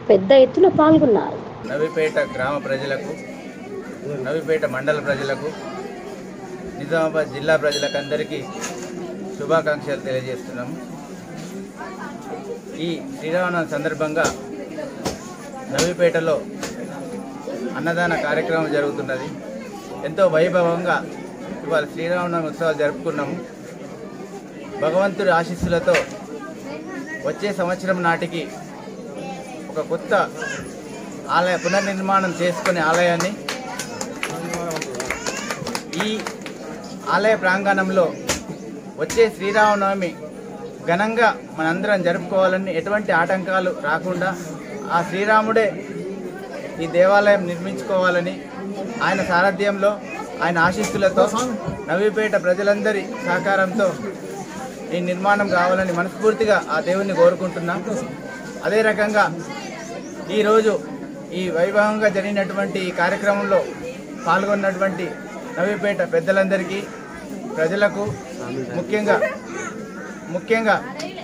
పెద్ద ఎత్తున పాల్గొన్నారు నవిపేట గ్రామ ప్రజలకు నవిపేట మండల ప్రజలకు నిజామాబాద్ జిల్లా ప్రజలకు అందరికీ శుభాకాంక్షలు తెలియజేస్తున్నాము ఈ శ్రీరామనవమి సందర్భంగా నవిపేటలో అన్నదాన కార్యక్రమం జరుగుతున్నది ఎంతో వైభవంగా ఇవాళ శ్రీరామనవమి ఉత్సవాలు జరుపుకున్నాము భగవంతుడి ఆశీస్సులతో వచ్చే సంవత్సరం నాటికి ఒక కొత్త ఆలయ పునర్నిర్మాణం చేసుకునే ఆలయాన్ని ఈ ఆలయ ప్రాంగణంలో వచ్చే శ్రీరామనవమి ఘనంగా మనందరం జరుపుకోవాలని ఎటువంటి ఆటంకాలు రాకుండా ఆ శ్రీరాముడే ఈ దేవాలయం నిర్మించుకోవాలని ఆయన సారథ్యంలో ఆయన ఆశీస్సులతో నవీపేట ప్రజలందరి సహకారంతో ఈ నిర్మాణం కావాలని మనస్ఫూర్తిగా ఆ దేవుణ్ణి కోరుకుంటున్నాం అదే రకంగా ఈరోజు ఈ వైభవంగా జరిగినటువంటి ఈ కార్యక్రమంలో పాల్గొన్నటువంటి నవీపేట పెద్దలందరికీ ప్రజలకు ముఖ్యంగా ముఖ్యంగా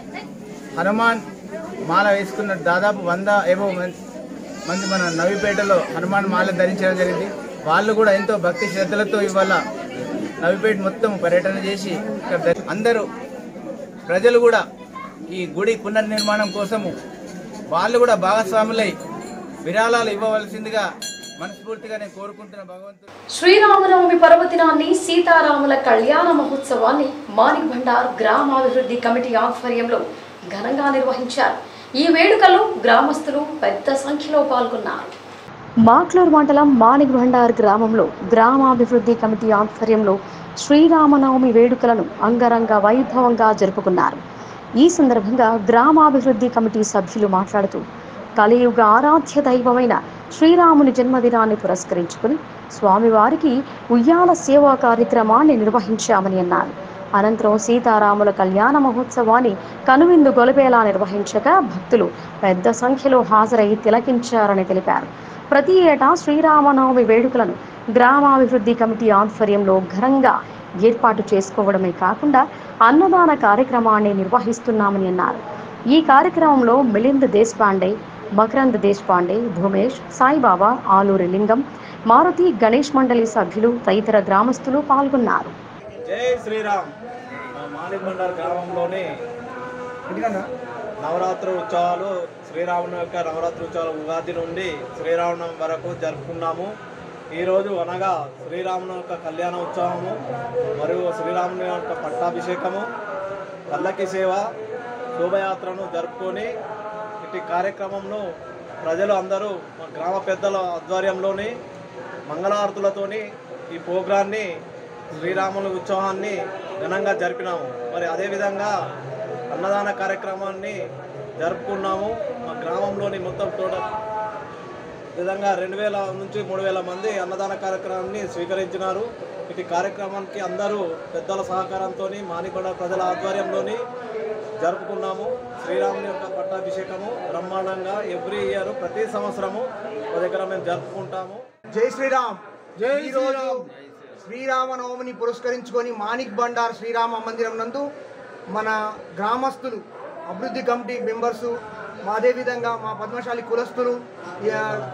హనుమాన్ మాల వేసుకున్న దాదాపు వంద ఏవో మం- మంది మన నవీపేటలో హనుమాన్ మాల ధరించడం జరిగింది వాళ్ళు కూడా ఎంతో భక్తి శ్రద్ధలతో ఇవాళ నవీపేట మొత్తం పర్యటన చేసి ఇక్కడ ద- అందరూ ప్రజలు కూడా ఈ గుడి పునర్నిర్మాణం కోసము వాళ్ళు కూడా భాగస్వాములై విరాళాలు ఇవ్వవలసిందిగా మనస్ఫూర్తిగా నేను కోరుకుంటున్న భగవంతుడు శ్రీరామనవమి పర్వదినాన్ని సీతారాముల కళ్యాణ మహోత్సవాన్ని మాణిక్ భండార్ గ్రామాభివృద్ధి కమిటీ ఆధ్వర్యంలో ఘనంగా నిర్వహించారు ఈ వేడుకలో గ్రామస్తులు పెద్ద సంఖ్యలో పాల్గొన్నారు మాక్లూర్ మండలం మాణిక్ భండార్ గ్రామంలో గ్రామాభివృద్ధి కమిటీ ఆధ్వర్యంలో శ్రీరామనవమి వేడుకలను అంగరంగ వైభవంగా జరుపుకున్నారు ఈ సందర్భంగా గ్రామాభివృద్ధి కమిటీ సభ్యులు మాట్లాడుతూ కలియుగ ఆరాధ్య దైవమైన శ్రీరాముని జన్మదినాన్ని పురస్కరించుకుని స్వామివారికి ఉయ్యాల సేవా కార్యక్రమాన్ని నిర్వహించామని అన్నారు అనంతరం సీతారాముల కళ్యాణ మహోత్సవాన్ని కనువిందు గొలపేలా నిర్వహించగా భక్తులు పెద్ద సంఖ్యలో హాజరై తిలకించారని తెలిపారు ప్రతి ఏటా శ్రీరామనవమి వేడుకలను గ్రామాభివృద్ధి కమిటీ ఆధ్వర్యంలో ఘనంగా ఏర్పాటు చేసుకోవడమే కాకుండా అన్నదాన కార్యక్రమాన్ని నిర్వహిస్తున్నామని అన్నారు ఈ కార్యక్రమంలో మిలింద్ దేశపాండే మకరంద్ దేశపాండే భూమేష్ సాయిబాబా ఆలూరి లింగం మారుతి గణేష్ మండలి సభ్యులు తదితర గ్రామస్తులు పాల్గొన్నారు జై శ్రీరామ్ మా మాణిక్ బండార్ గ్రామంలోని నవరాత్రి ఉత్సవాలు శ్రీరాముని యొక్క నవరాత్రి ఉత్సవాలు ఉగాది నుండి శ్రీరామనవమి వరకు జరుపుకున్నాము ఈరోజు అనగా శ్రీరాముని యొక్క కళ్యాణ ఉత్సవము మరియు శ్రీరాముని యొక్క పట్టాభిషేకము పల్లకి సేవ శోభయాత్రను జరుపుకొని ఇటు కార్యక్రమంను ప్రజలు అందరూ మా గ్రామ పెద్దల ఆధ్వర్యంలోని మంగళారతులతోని ఈ ప్రోగ్రాన్ని శ్రీరాముని ఉత్సవాన్ని ఘనంగా జరిపినాము మరి అదేవిధంగా అన్నదాన కార్యక్రమాన్ని జరుపుకున్నాము మా గ్రామంలోని మొత్తం టోటల్ విధంగా రెండు వేల నుంచి మూడు వేల మంది అన్నదాన కార్యక్రమాన్ని స్వీకరించినారు ఇటు కార్యక్రమానికి అందరూ పెద్దల సహకారంతో మానికొండ ప్రజల ఆధ్వర్యంలోని జరుపుకున్నాము శ్రీరాముని యొక్క పట్టాభిషేకము బ్రహ్మాండంగా ఎవ్రీ ఇయర్ ప్రతి సంవత్సరము మా దగ్గర మేము జరుపుకుంటాము జై శ్రీరామ్ జై ఈరోజు శ్రీరామనవమిని పురస్కరించుకొని మాణిక్ బండార్ శ్రీరామ మందిరం నందు మన గ్రామస్తులు అభివృద్ధి కమిటీ మెంబర్సు మా అదేవిధంగా మా పద్మశాలి కులస్తులు ఈ,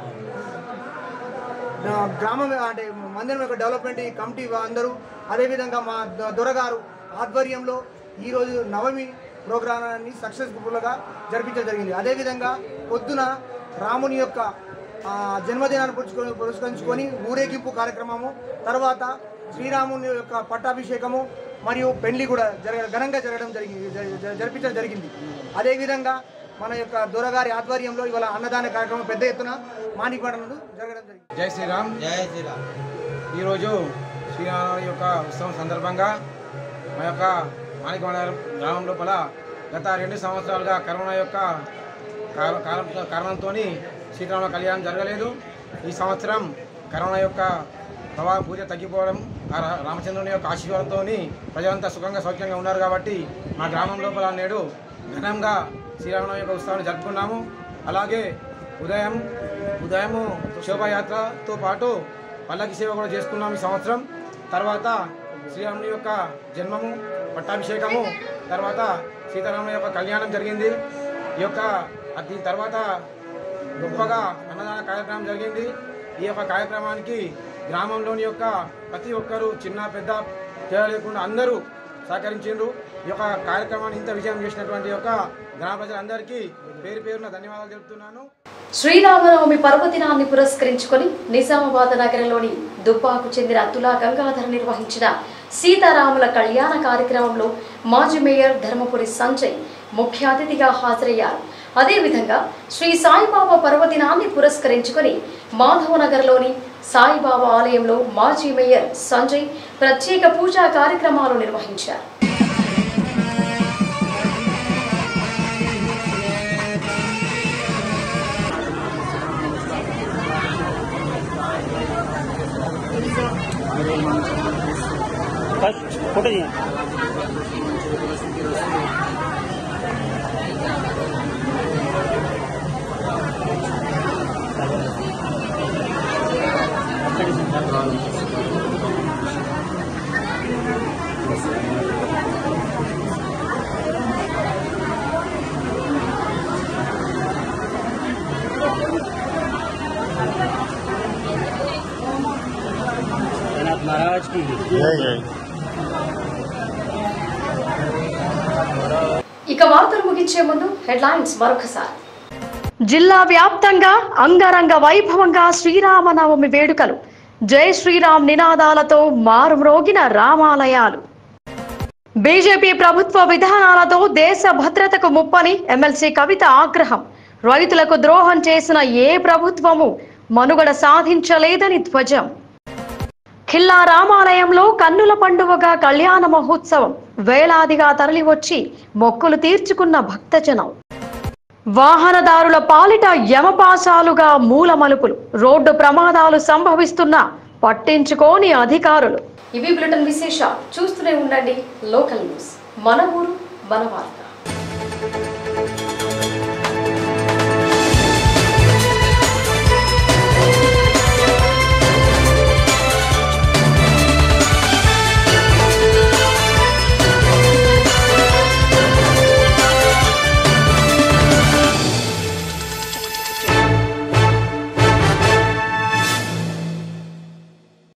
ఆ, గ్రామం అంటే మందిరం యొక్క డెవలప్మెంట్ ఈ కమిటీ అందరూ అదేవిధంగా మా దొ- దొరగారు ఆధ్వర్యంలో ఈరోజు నవమి ప్రోగ్రామాన్ని సక్సెస్ఫుల్గా జరిపించడం జరిగింది అదేవిధంగా పొద్దున రాముని యొక్క ఆ, జన్మదినాన్ని పురుచుకొని పురస్కరించుకొని ఊరేగింపు కార్యక్రమము తర్వాత శ్రీరాముని యొక్క పట్టాభిషేకము మరియు పెళ్లి కూడా జరగ ఘనంగా జరగడం జరిగింది జ- జ- జరిపించడం జరిగింది అదేవిధంగా మన యొక్క దొరగారి ఆధ్వర్యంలో ఇవాళ అన్నదాన కార్యక్రమం పెద్ద ఎత్తున మాణికవాడనందు జరగడం జరిగింది జై శ్రీరామ్ జై శ్రీరామ్ ఈరోజు శ్రీరామ యొక్క ఉత్సవం సందర్భంగా మా యొక్క మాణికవాడ గ్రామం లోపల గత రెండు సంవత్సరాలుగా కరోనా యొక్క కార- కారం కారణంతో సీతారామ కళ్యాణం జరగలేదు ఈ సంవత్సరం కరోనా యొక్క ప్రభావం పూజ తగ్గిపోవడం ఆ రా- రామచంద్రుని యొక్క ఆశీర్వాదంతో ప్రజలంతా సుఖంగా సౌఖ్యంగా ఉన్నారు కాబట్టి మా గ్రామం లోపల నేడు ఘనంగా శ్రీరామనవమి యొక్క ఉత్సవాన్ని జరుపుకున్నాము అలాగే ఉదయం ఉదయము శోభాయాత్రతో పాటు పల్లకి సేవ కూడా చేసుకున్నాము ఈ సంవత్సరం తర్వాత శ్రీరాముని యొక్క జన్మము పట్టాభిషేకము తర్వాత సీతారాముని యొక్క కళ్యాణం జరిగింది ఈ యొక్క అది దీని తర్వాత గొప్పగా అన్నదాన కార్యక్రమం జరిగింది ఈ యొక్క కార్యక్రమానికి గ్రామంలోని యొక్క ప్రతి ఒక్కరూ చిన్న పెద్ద తేడా లేకుండా అందరూ సహకరించిండ్రు ఈ యొక్క కార్యక్రమాన్ని ఇంత విజయం చేసినటువంటి యొక్క గ్రామ ప్రజలందరికీ పేరు పేరున ధన్యవాదాలు తెలుపుతున్నాను శ్రీరామనవమి పర్వదినాన్ని పురస్కరించుకొని నిజామాబాద్ నగరంలోని దుబ్బాకు చెందిన తులా గంగాధర్ నిర్వహించిన సీతారాముల కళ్యాణ కార్యక్రమంలో మాజీ మేయర్ ధర్మపురి సంజయ్ ముఖ్య అతిథిగా హాజరయ్యారు అదేవిధంగా శ్రీ సాయిబాబా పర్వదినాన్ని పురస్కరించుకొని మాధవనగర్లోని సాయిబాబా ఆలయంలో మాజీ మేయర్ సంజయ్ ప్రత్యేక పూజా కార్యక్రమాలు నిర్వహించారు महाराज की ఇక వార్తలు ముగించే ముందు హెడ్లైన్స్ మరొకసారి జిల్లా వ్యాప్తంగా అంగరంగ వైభవంగా శ్రీరామనవమి వేడుకలు జై శ్రీరామ్ నినాదాలతో మారుమ్రోగిన రామాలయాలు బీజేపీ ప్రభుత్వ విధానాలతో దేశ భద్రతకు ముప్పని ఎమ్మెల్సీ కవిత ఆగ్రహం రైతులకు ద్రోహం చేసిన ఏ ప్రభుత్వము మనుగడ సాధించలేదని ధ్వజం ఖిల్లా రామాలయంలో కన్నుల పండువగా కళ్యాణ మహోత్సవం వేలాదిగా తరలివచ్చి మొక్కులు తీర్చుకున్న భక్తజనం వాహనదారుల పాలిట యమపాశాలుగా మూల మలుపులు రోడ్డు ప్రమాదాలు సంభవిస్తున్నా పట్టించుకోని అధికారులు ఇవి బ్రిటన్ విశేషాలు చూస్తూనే ఉండండి లోకల్ న్యూస్ మన ఊరు మన వార్త